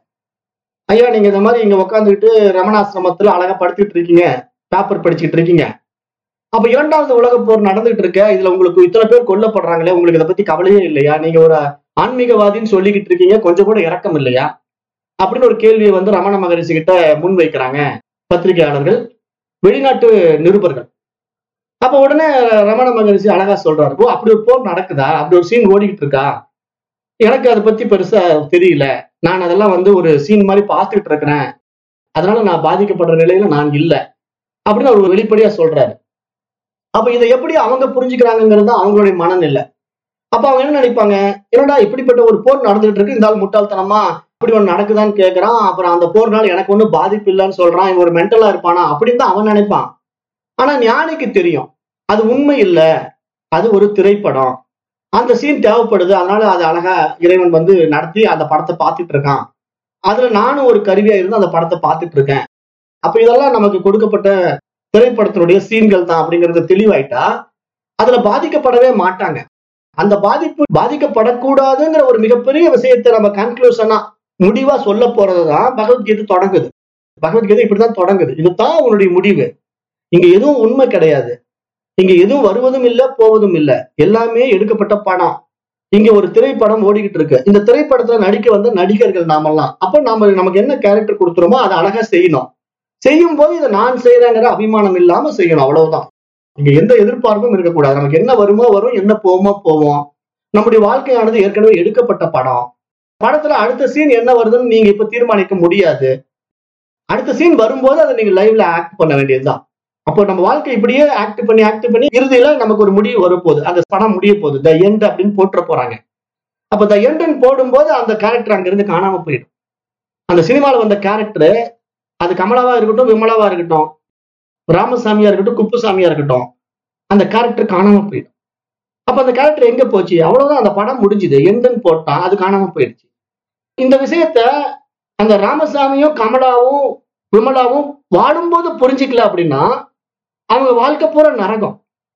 ஐயா நீங்க இந்த மாதிரி இங்க உட்காந்துக்கிட்டு ரமணாசிரமத்துல அழகா படுத்துட்டு இருக்கீங்க பேப்பர் படிச்சுட்டு இருக்கீங்க அப்ப இரண்டாவது உலக போர் நடந்துட்டு இருக்க இதுல உங்களுக்கு இத்தனை பேர் கொல்லப்படுறாங்களே உங்களுக்கு இதை பத்தி கவலையே இல்லையா நீங்க ஒரு ஆன்மீகவாதின்னு சொல்லிக்கிட்டு இருக்கீங்க கொஞ்சம் கூட இறக்கம் இல்லையா அப்படின்னு ஒரு கேள்வியை வந்து ரமண மகரிஷி கிட்ட முன் வைக்கிறாங்க பத்திரிகையாளர்கள் வெளிநாட்டு நிருபர்கள் அப்ப உடனே ரமண மகரிஷி அழகா சொல்றாரு ஓ அப்படி ஒரு போர் நடக்குதா அப்படி ஒரு சீன் ஓடிக்கிட்டு இருக்கா எனக்கு அதை பத்தி பெருசா தெரியல நான் அதெல்லாம் வந்து ஒரு சீன் மாதிரி பார்த்துட்டு இருக்கிறேன் அதனால நான் பாதிக்கப்படுற நிலையில நான் இல்லை அப்படின்னு அவர் வெளிப்படையா சொல்றாரு அப்ப இதை எப்படி அவங்க புரிஞ்சுக்கிறாங்கிறது தான் அவங்களுடைய மனநிலை அப்ப அவங்க என்ன நினைப்பாங்க என்னடா இப்படிப்பட்ட ஒரு போர் நடந்துட்டு இருக்கு இந்த ஆள் முட்டாள்தனமா இப்படி ஒண்ணு நடக்குதான்னு கேக்குறான் அப்புறம் அந்த போர்னால எனக்கு ஒன்றும் பாதிப்பு இல்லைன்னு சொல்றான் இவன் ஒரு மென்டலா இருப்பானா அப்படின்னு தான் அவன் நினைப்பான் ஆனா ஞானிக்கு தெரியும் அது உண்மை இல்ல அது ஒரு திரைப்படம் அந்த சீன் தேவைப்படுது அதனால அது அழகா இறைவன் வந்து நடத்தி அந்த படத்தை பார்த்துட்டு இருக்கான் அதுல நானும் ஒரு கருவியா இருந்து அந்த படத்தை பார்த்துட்டு இருக்கேன் அப்ப இதெல்லாம் நமக்கு கொடுக்கப்பட்ட திரைப்படத்தினுடைய சீன்கள் தான் அப்படிங்கறது தெளிவாயிட்டா அதுல பாதிக்கப்படவே மாட்டாங்க அந்த பாதிப்பு பாதிக்கப்படக்கூடாதுங்கிற ஒரு மிகப்பெரிய விஷயத்தை நம்ம கன்க்ளூஷனா முடிவா சொல்ல போறதுதான் பகவத்கீதை தொடங்குது பகவத்கீதை இப்படிதான் தொடங்குது இதுதான் உன்னுடைய முடிவு இங்க எதுவும் உண்மை கிடையாது இங்க எதுவும் வருவதும் இல்ல போவதும் இல்ல எல்லாமே எடுக்கப்பட்ட படம் இங்க ஒரு திரைப்படம் ஓடிக்கிட்டு இருக்கு இந்த திரைப்படத்துல நடிக்க வந்த நடிகர்கள் நாமெல்லாம் அப்ப நாம நமக்கு என்ன கேரக்டர் கொடுத்துறோமோ அதை அழகா செய்யணும் செய்யும் போது இதை நான் செய்யறேங்கிற அபிமானம் இல்லாம செய்யணும் அவ்வளவுதான் இங்க எந்த எதிர்பார்ப்பும் இருக்கக்கூடாது நமக்கு என்ன வருமோ வரும் என்ன போவோமோ போவோம் நம்முடைய வாழ்க்கையானது ஏற்கனவே எடுக்கப்பட்ட படம் படத்துல அடுத்த சீன் என்ன வருதுன்னு நீங்க இப்ப தீர்மானிக்க முடியாது அடுத்த சீன் வரும்போது அதை நீங்க லைவ்ல ஆக்ட் பண்ண வேண்டியதுதான் அப்போ நம்ம வாழ்க்கை இப்படியே ஆக்ட் பண்ணி ஆக்ட் பண்ணி இறுதியில நமக்கு ஒரு முடிவு வரப்போகுது அந்த படம் முடிய போகுது த எண்ட் அப்படின்னு போட்டுற போறாங்க அப்ப த எண்ட்னு போடும்போது அந்த கேரக்டர் அங்க இருந்து காணாம போயிடும் அந்த சினிமாவில் வந்த கேரக்டர் அது கமலாவா இருக்கட்டும் விமலாவா இருக்கட்டும் ராமசாமியா இருக்கட்டும் குப்புசாமியா இருக்கட்டும் அந்த கேரக்டர் காணாம போயிடும் அப்ப அந்த கேரக்டர் எங்க போச்சு அவ்வளவுதான் அந்த படம் முடிஞ்சுது எண்டுன்னு போட்டா அது காணாம போயிடுச்சு இந்த விஷயத்த அந்த ராமசாமியும் கமலாவும் விமலாவும் வாழும்போது புரிஞ்சுக்கல அப்படின்னா அவங்க வாழ்க்கை பூரா நரகம்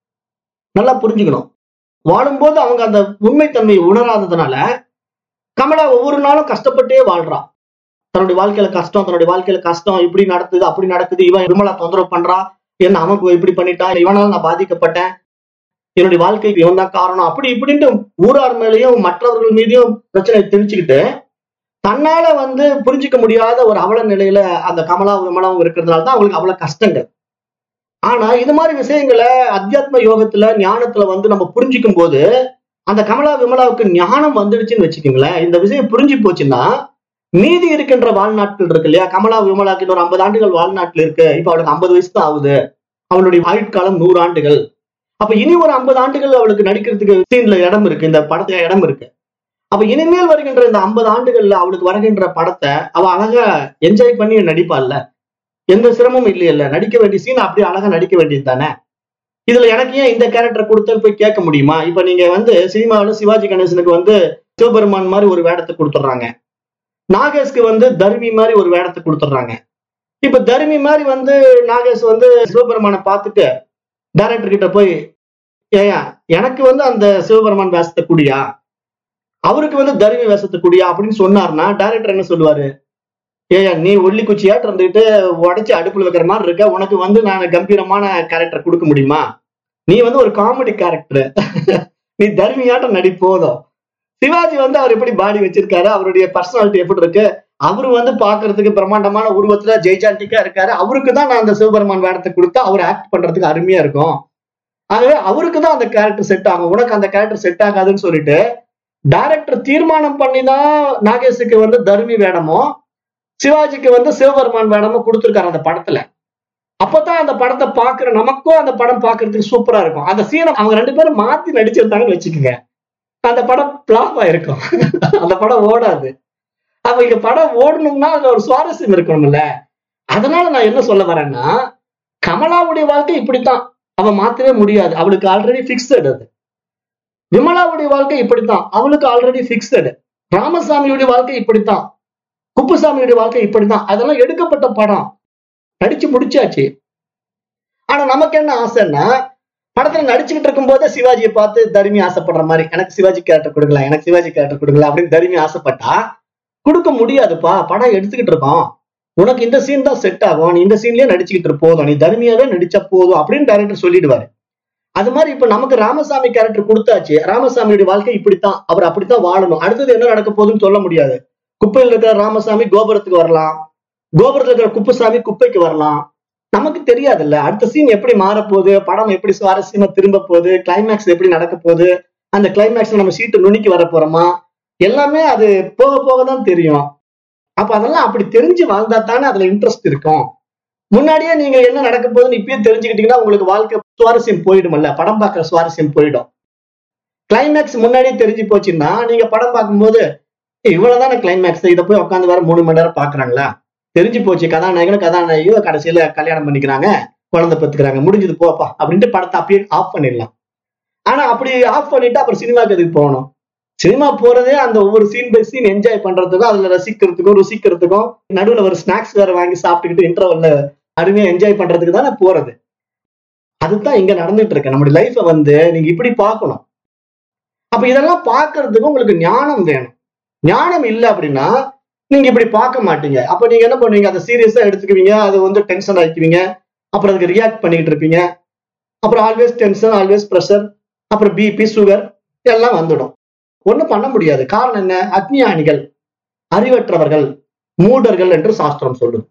நல்லா புரிஞ்சுக்கணும் வாழும்போது அவங்க அந்த உண்மைத்தன்மையை உணராததுனால கமலா ஒவ்வொரு நாளும் கஷ்டப்பட்டே வாழ்றா தன்னுடைய வாழ்க்கையில கஷ்டம் தன்னுடைய வாழ்க்கையில கஷ்டம் இப்படி நடக்குது அப்படி நடக்குது இவன் விமலா தொந்தரவு பண்றா என்ன அவன் இப்படி பண்ணிட்டான் இவனால நான் பாதிக்கப்பட்டேன் என்னுடைய வாழ்க்கைக்கு இவன் தான் காரணம் அப்படி இப்படின்ட்டு ஊரார் மேலேயும் மற்றவர்கள் மீதையும் பிரச்சனை திணிச்சுக்கிட்டு தன்னால வந்து புரிஞ்சிக்க முடியாத ஒரு அவல நிலையில அந்த கமலா விமலாவும் இருக்கிறதுனால தான் அவங்களுக்கு அவ்வளவு கஷ்டங்கள் ஆனா இது மாதிரி விஷயங்களை அத்தியாத்ம யோகத்துல ஞானத்துல வந்து நம்ம புரிஞ்சிக்கும் போது அந்த கமலா விமலாவுக்கு ஞானம் வந்துடுச்சுன்னு வச்சுக்கோங்களேன் இந்த விஷயம் புரிஞ்சு போச்சுன்னா மீதி இருக்கின்ற வாழ்நாட்கள் இருக்கு இல்லையா கமலா விமலாக்கு இன்னொரு ஐம்பது ஆண்டுகள் வாழ்நாட்டில் இருக்கு இப்ப அவளுக்கு ஐம்பது வயசு தான் ஆகுது அவளுடைய ஆயுட்காலம் நூறு ஆண்டுகள் அப்ப இனி ஒரு ஐம்பது ஆண்டுகள் அவளுக்கு நடிக்கிறதுக்கு சீன்ல இடம் இருக்கு இந்த படத்துல இடம் இருக்கு அப்ப இனிமேல் வருகின்ற இந்த ஐம்பது ஆண்டுகள்ல அவளுக்கு வருகின்ற படத்தை அவ அழகா என்ஜாய் பண்ணி நடிப்பாள்ல எந்த சிரமமும் இல்லையல்ல நடிக்க வேண்டிய சீன் அப்படியே அழகா நடிக்க வேண்டியது தானே இதுல எனக்கு ஏன் இந்த கேரக்டர் கொடுத்தேன்னு போய் கேட்க முடியுமா இப்ப நீங்க வந்து சினிமாவில் சிவாஜி கணேசனுக்கு வந்து சிவபெருமான் மாதிரி ஒரு வேடத்தை கொடுத்துட்றாங்க நாகேஷ்க்கு வந்து தர்மி மாதிரி ஒரு வேடத்தை கொடுத்துட்றாங்க இப்ப தர்மி மாதிரி வந்து நாகேஷ் வந்து சிவபெருமானை பார்த்துட்டு டைரக்டர் கிட்ட போய் ஏயா எனக்கு வந்து அந்த சிவபெருமான் வேஷத்தை குடியா அவருக்கு வந்து தர்மி வேஷத்தை குடியா அப்படின்னு சொன்னார்னா டைரக்டர் என்ன சொல்லுவாரு ஏயா நீ ஒல்லி குச்சியாட்டு இருந்துட்டு உடைச்சு அடுப்புல வைக்கிற மாதிரி இருக்க உனக்கு வந்து நான் கம்பீரமான கேரக்டர் கொடுக்க முடியுமா நீ வந்து ஒரு காமெடி கேரக்டர் நீ தர்மியாட்டம் நடி போதும் சிவாஜி வந்து அவர் எப்படி பாடி வச்சிருக்காரு அவருடைய பர்சனாலிட்டி எப்படி இருக்கு அவரு வந்து பாக்குறதுக்கு பிரம்மாண்டமான உருவத்துல ஜெய்ஜாண்டிக்கா இருக்காரு அவருக்கு தான் நான் அந்த சிவபெருமான் வேடத்தை கொடுத்தா அவர் ஆக்ட் பண்றதுக்கு அருமையா இருக்கும் ஆகவே அவருக்கு தான் அந்த கேரக்டர் செட் ஆகும் உனக்கு அந்த கேரக்டர் செட் ஆகாதுன்னு சொல்லிட்டு டைரக்டர் தீர்மானம் பண்ணி தான் நாகேஷுக்கு வந்து தர்மி வேடமோ சிவாஜிக்கு வந்து சிவபெருமான் வேடமோ கொடுத்துருக்காரு அந்த படத்துல அப்பதான் அந்த படத்தை பாக்குற நமக்கும் அந்த படம் பாக்குறதுக்கு சூப்பரா இருக்கும் அந்த சீனை அவங்க ரெண்டு பேரும் மாத்தி நடிச்சிருந்தாங்கன்னு வச்சுக்கோங்க அந்த படம் பிளாப் ஆயிருக்கும் அந்த படம் ஓடாது அப்ப இங்க படம் ஓடணும்னா அதுல ஒரு சுவாரஸ்யம் இருக்கணும்ல அதனால நான் என்ன சொல்ல வரேன்னா கமலாவுடைய வாழ்க்கை இப்படித்தான் அவ மாத்தவே முடியாது அவளுக்கு ஆல்ரெடி பிக்சட் அது விமலாவுடைய வாழ்க்கை இப்படித்தான் அவளுக்கு ஆல்ரெடி பிக்சடு ராமசாமியுடைய வாழ்க்கை இப்படித்தான் குப்புசாமியுடைய வாழ்க்கை இப்படித்தான் அதெல்லாம் எடுக்கப்பட்ட படம் நடிச்சு முடிச்சாச்சு ஆனா நமக்கு என்ன ஆசைன்னா படத்துல நடிச்சுக்கிட்டு இருக்கும் போதே சிவாஜியை பார்த்து தர்மி ஆசைப்படுற மாதிரி எனக்கு சிவாஜி கேரக்டர் கொடுக்கலாம் எனக்கு சிவாஜி கேரக்டர் கொடுக்கலாம் அப்படின்னு தர்மி ஆசைப்பட்டா கொடுக்க முடியாதுப்பா படம் எடுத்துக்கிட்டு இருக்கோம் உனக்கு இந்த சீன் தான் செட் ஆகும் நீ இந்த சீன்லயே நடிச்சுக்கிட்டு இரு போதும் நீ தர்மியாவே நடிச்சா போதும் அப்படின்னு டைரக்டர் சொல்லிடுவாரு அது மாதிரி இப்ப நமக்கு ராமசாமி கேரக்டர் கொடுத்தாச்சு ராமசாமியுடைய வாழ்க்கை இப்படித்தான் அவர் அப்படித்தான் வாழணும் அடுத்தது என்ன நடக்க போகுதுன்னு சொல்ல முடியாது குப்பையில் இருக்கிற ராமசாமி கோபுரத்துக்கு வரலாம் கோபுரத்துல இருக்கிற குப்புசாமி குப்பைக்கு வரலாம் நமக்கு தெரியாதுல்ல அடுத்த சீன் எப்படி மாறப்போகுது படம் எப்படி சுவாரஸ்யமா திரும்ப போகுது கிளைமேக்ஸ் எப்படி நடக்க போகுது அந்த கிளைமேக்ஸ் நம்ம சீட்டு நுணுக்கி வர போறோமா எல்லாமே அது போக போக தான் தெரியும் அப்ப அதெல்லாம் அப்படி தெரிஞ்சு வாழ்ந்தா தானே அதுல இன்ட்ரெஸ்ட் இருக்கும் முன்னாடியே நீங்க என்ன நடக்க போகுதுன்னு இப்பயே தெரிஞ்சுக்கிட்டீங்கன்னா உங்களுக்கு வாழ்க்கை சுவாரஸ்யம் போயிடும்ல படம் பார்க்குற சுவாரஸ்யம் போயிடும் கிளைமேக்ஸ் முன்னாடியே தெரிஞ்சு போச்சுன்னா நீங்க படம் பார்க்கும்போது இவ்வளவுதான கிளைமேக்ஸ் இதை போய் உட்காந்து வேற மூணு மணி நேரம் பாக்குறாங்களா தெரிஞ்சு போச்சு கதாநாயகனும் கதாநாயகியும் கடைசியில கல்யாணம் பண்ணிக்கிறாங்க குழந்தை பெத்துக்கிறாங்க முடிஞ்சது போப்பா அப்படின்ட்டு படத்தை அப்படியே ஆஃப் பண்ணிடலாம் ஆனா அப்படி ஆஃப் பண்ணிட்டு அப்புறம் சினிமாக்கு எதுக்கு போகணும் சினிமா போறதே அந்த ஒவ்வொரு சீன் பை சீன் என்ஜாய் பண்றதுக்கும் அதுல ரசிக்கிறதுக்கும் ருசிக்கிறதுக்கும் நடுவுல ஒரு ஸ்நாக்ஸ் வேற வாங்கி சாப்பிட்டுக்கிட்டு இன்டர்வல்ல அருமையா என்ஜாய் பண்றதுக்கு தானே போறது அதுதான் இங்க நடந்துட்டு இருக்கு நம்முடைய லைஃபை வந்து நீங்க இப்படி பார்க்கணும் அப்ப இதெல்லாம் பார்க்கிறதுக்கு உங்களுக்கு ஞானம் வேணும் ஞானம் இல்லை அப்படின்னா நீங்க இப்படி பார்க்க மாட்டீங்க அப்ப நீங்க என்ன பண்ணுவீங்க அதை சீரியஸா எடுத்துக்குவீங்க அது வந்து டென்ஷன் ஆக்கிக்குவீங்க அப்புறம் அதுக்கு ரியாக்ட் பண்ணிக்கிட்டு இருப்பீங்க அப்புறம் ஆல்வேஸ் டென்ஷன் ஆல்வேஸ் ப்ரெஷர் அப்புறம் பிபி சுகர் எல்லாம் வந்துடும் ஒண்ணும் பண்ண முடியாது காரணம் என்ன அக்ஞானிகள் அறிவற்றவர்கள் மூடர்கள் என்று சாஸ்திரம் சொல்லுது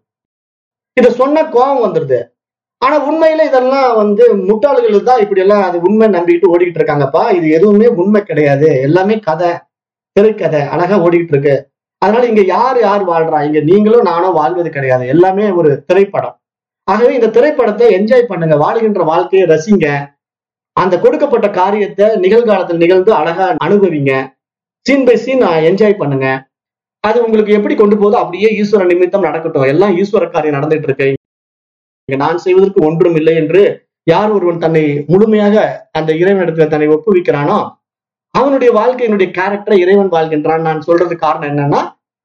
இத சொன்ன கோபம் வந்துருது ஆனா உண்மையில இதெல்லாம் வந்து முட்டாள்கள் தான் இப்படி எல்லாம் அது உண்மை நம்பிக்கிட்டு ஓடிக்கிட்டு இருக்காங்கப்பா இது எதுவுமே உண்மை கிடையாது எல்லாமே கதை திரைக்கதை அழகா ஓடிக்கிட்டு இருக்கு அதனால இங்க யார் யார் வாழ்றா இங்க நீங்களும் நானும் வாழ்வது கிடையாது எல்லாமே ஒரு திரைப்படம் ஆகவே இந்த திரைப்படத்தை என்ஜாய் பண்ணுங்க வாழ்கின்ற வாழ்க்கையை ரசிங்க அந்த கொடுக்கப்பட்ட காரியத்தை நிகழ்காலத்தில் நிகழ்ந்து அழகா அனுபவிங்க சீன் பை சீன் என்ஜாய் பண்ணுங்க அது உங்களுக்கு எப்படி கொண்டு போதோ அப்படியே ஈஸ்வர நிமித்தம் நடக்கட்டும் எல்லாம் ஈஸ்வர காரியம் நடந்துட்டு இருக்கு இங்க நான் செய்வதற்கு ஒன்றும் இல்லை என்று யார் ஒருவன் தன்னை முழுமையாக அந்த இறைவனிடத்துல தன்னை ஒப்புவிக்கிறானோ அவனுடைய வாழ்க்கையினுடைய கேரக்டரை இறைவன் வாழ்கின்றான் நான் சொல்றது காரணம் என்னன்னா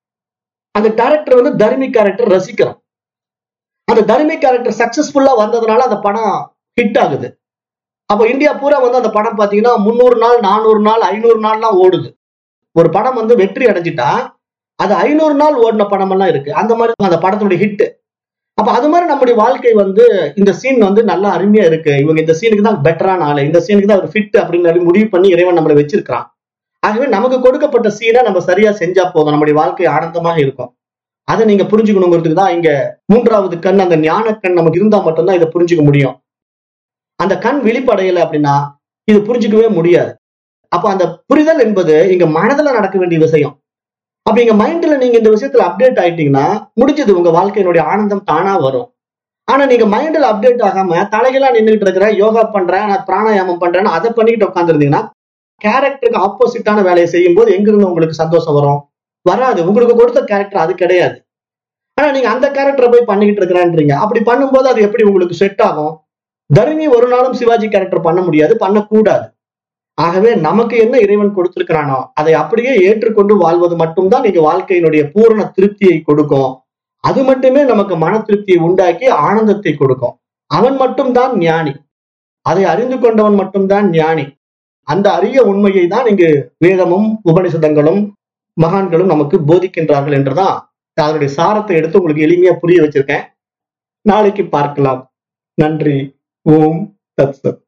அந்த கேரக்டர் வந்து தர்மி கேரக்டர் ரசிக்கிறோம் அந்த தர்மி கேரக்டர் சக்சஸ்ஃபுல்லா வந்ததுனால அந்த படம் ஹிட் ஆகுது அப்போ இந்தியா பூரா வந்து அந்த படம் பாத்தீங்கன்னா முந்நூறு நாள் நானூறு நாள் ஐநூறு நாள்லாம் ஓடுது ஒரு படம் வந்து வெற்றி அடைஞ்சிட்டா அது ஐநூறு நாள் ஓடின படம் எல்லாம் இருக்கு அந்த மாதிரி அந்த படத்தினுடைய ஹிட் அப்ப அது மாதிரி நம்முடைய வாழ்க்கை வந்து இந்த சீன் வந்து நல்லா அருமையா இருக்கு இவங்க இந்த சீனுக்கு தான் பெட்டரான ஆளு இந்த சீனுக்கு தான் ஒரு ஃபிட் அப்படின்னு முடிவு பண்ணி இறைவன் நம்மளை வச்சிருக்கிறான் ஆகவே நமக்கு கொடுக்கப்பட்ட சீனை நம்ம சரியா செஞ்சா போதும் நம்முடைய வாழ்க்கை ஆனந்தமாக இருக்கும் அதை நீங்க புரிஞ்சுக்கணுங்கிறதுக்கு தான் இங்க மூன்றாவது கண் அந்த ஞான கண் நமக்கு இருந்தா மட்டும்தான் இதை புரிஞ்சுக்க முடியும் அந்த கண் விழிப்படையலை அப்படின்னா இது புரிஞ்சுக்கவே முடியாது அப்ப அந்த புரிதல் என்பது இங்க மனதுல நடக்க வேண்டிய விஷயம் அப்ப இங்க மைண்ட்ல நீங்க இந்த விஷயத்துல அப்டேட் ஆயிட்டீங்கன்னா முடிஞ்சது உங்க வாழ்க்கையினுடைய ஆனந்தம் தானா வரும் ஆனா நீங்க மைண்ட்ல அப்டேட் ஆகாம தலைகளா நின்றுட்டு இருக்கிறேன் யோகா பண்றேன் நான் பிராணாயாமம் பண்றேன்னு அதை பண்ணிக்கிட்டு உட்காந்துருந்தீங்கன்னா கேரக்டருக்கு ஆப்போசிட்டான வேலையை செய்யும் போது எங்கிருந்து உங்களுக்கு சந்தோஷம் வரும் வராது உங்களுக்கு கொடுத்த கேரக்டர் அது கிடையாது ஆனா நீங்க அந்த கேரக்டரை போய் பண்ணிக்கிட்டு இருக்கிறான்றீங்க அப்படி பண்ணும்போது அது எப்படி உங்களுக்கு செட் ஆகும் தரணி ஒரு நாளும் சிவாஜி கேரக்டர் பண்ண முடியாது பண்ணக்கூடாது ஆகவே நமக்கு என்ன இறைவன் கொடுத்திருக்கிறானோ அதை அப்படியே ஏற்றுக்கொண்டு வாழ்வது மட்டும்தான் நீங்க வாழ்க்கையினுடைய பூரண திருப்தியை கொடுக்கும் அது மட்டுமே நமக்கு மன திருப்தியை உண்டாக்கி ஆனந்தத்தை கொடுக்கும் அவன் மட்டும்தான் ஞானி அதை அறிந்து கொண்டவன் மட்டும்தான் ஞானி அந்த அரிய உண்மையை தான் இங்கு வேதமும் உபனிஷதங்களும் மகான்களும் நமக்கு போதிக்கின்றார்கள் என்றுதான் அதனுடைய சாரத்தை எடுத்து உங்களுக்கு எளிமையா புரிய வச்சிருக்கேன் நாளைக்கு பார்க்கலாம் நன்றி ஓம் தத் சத்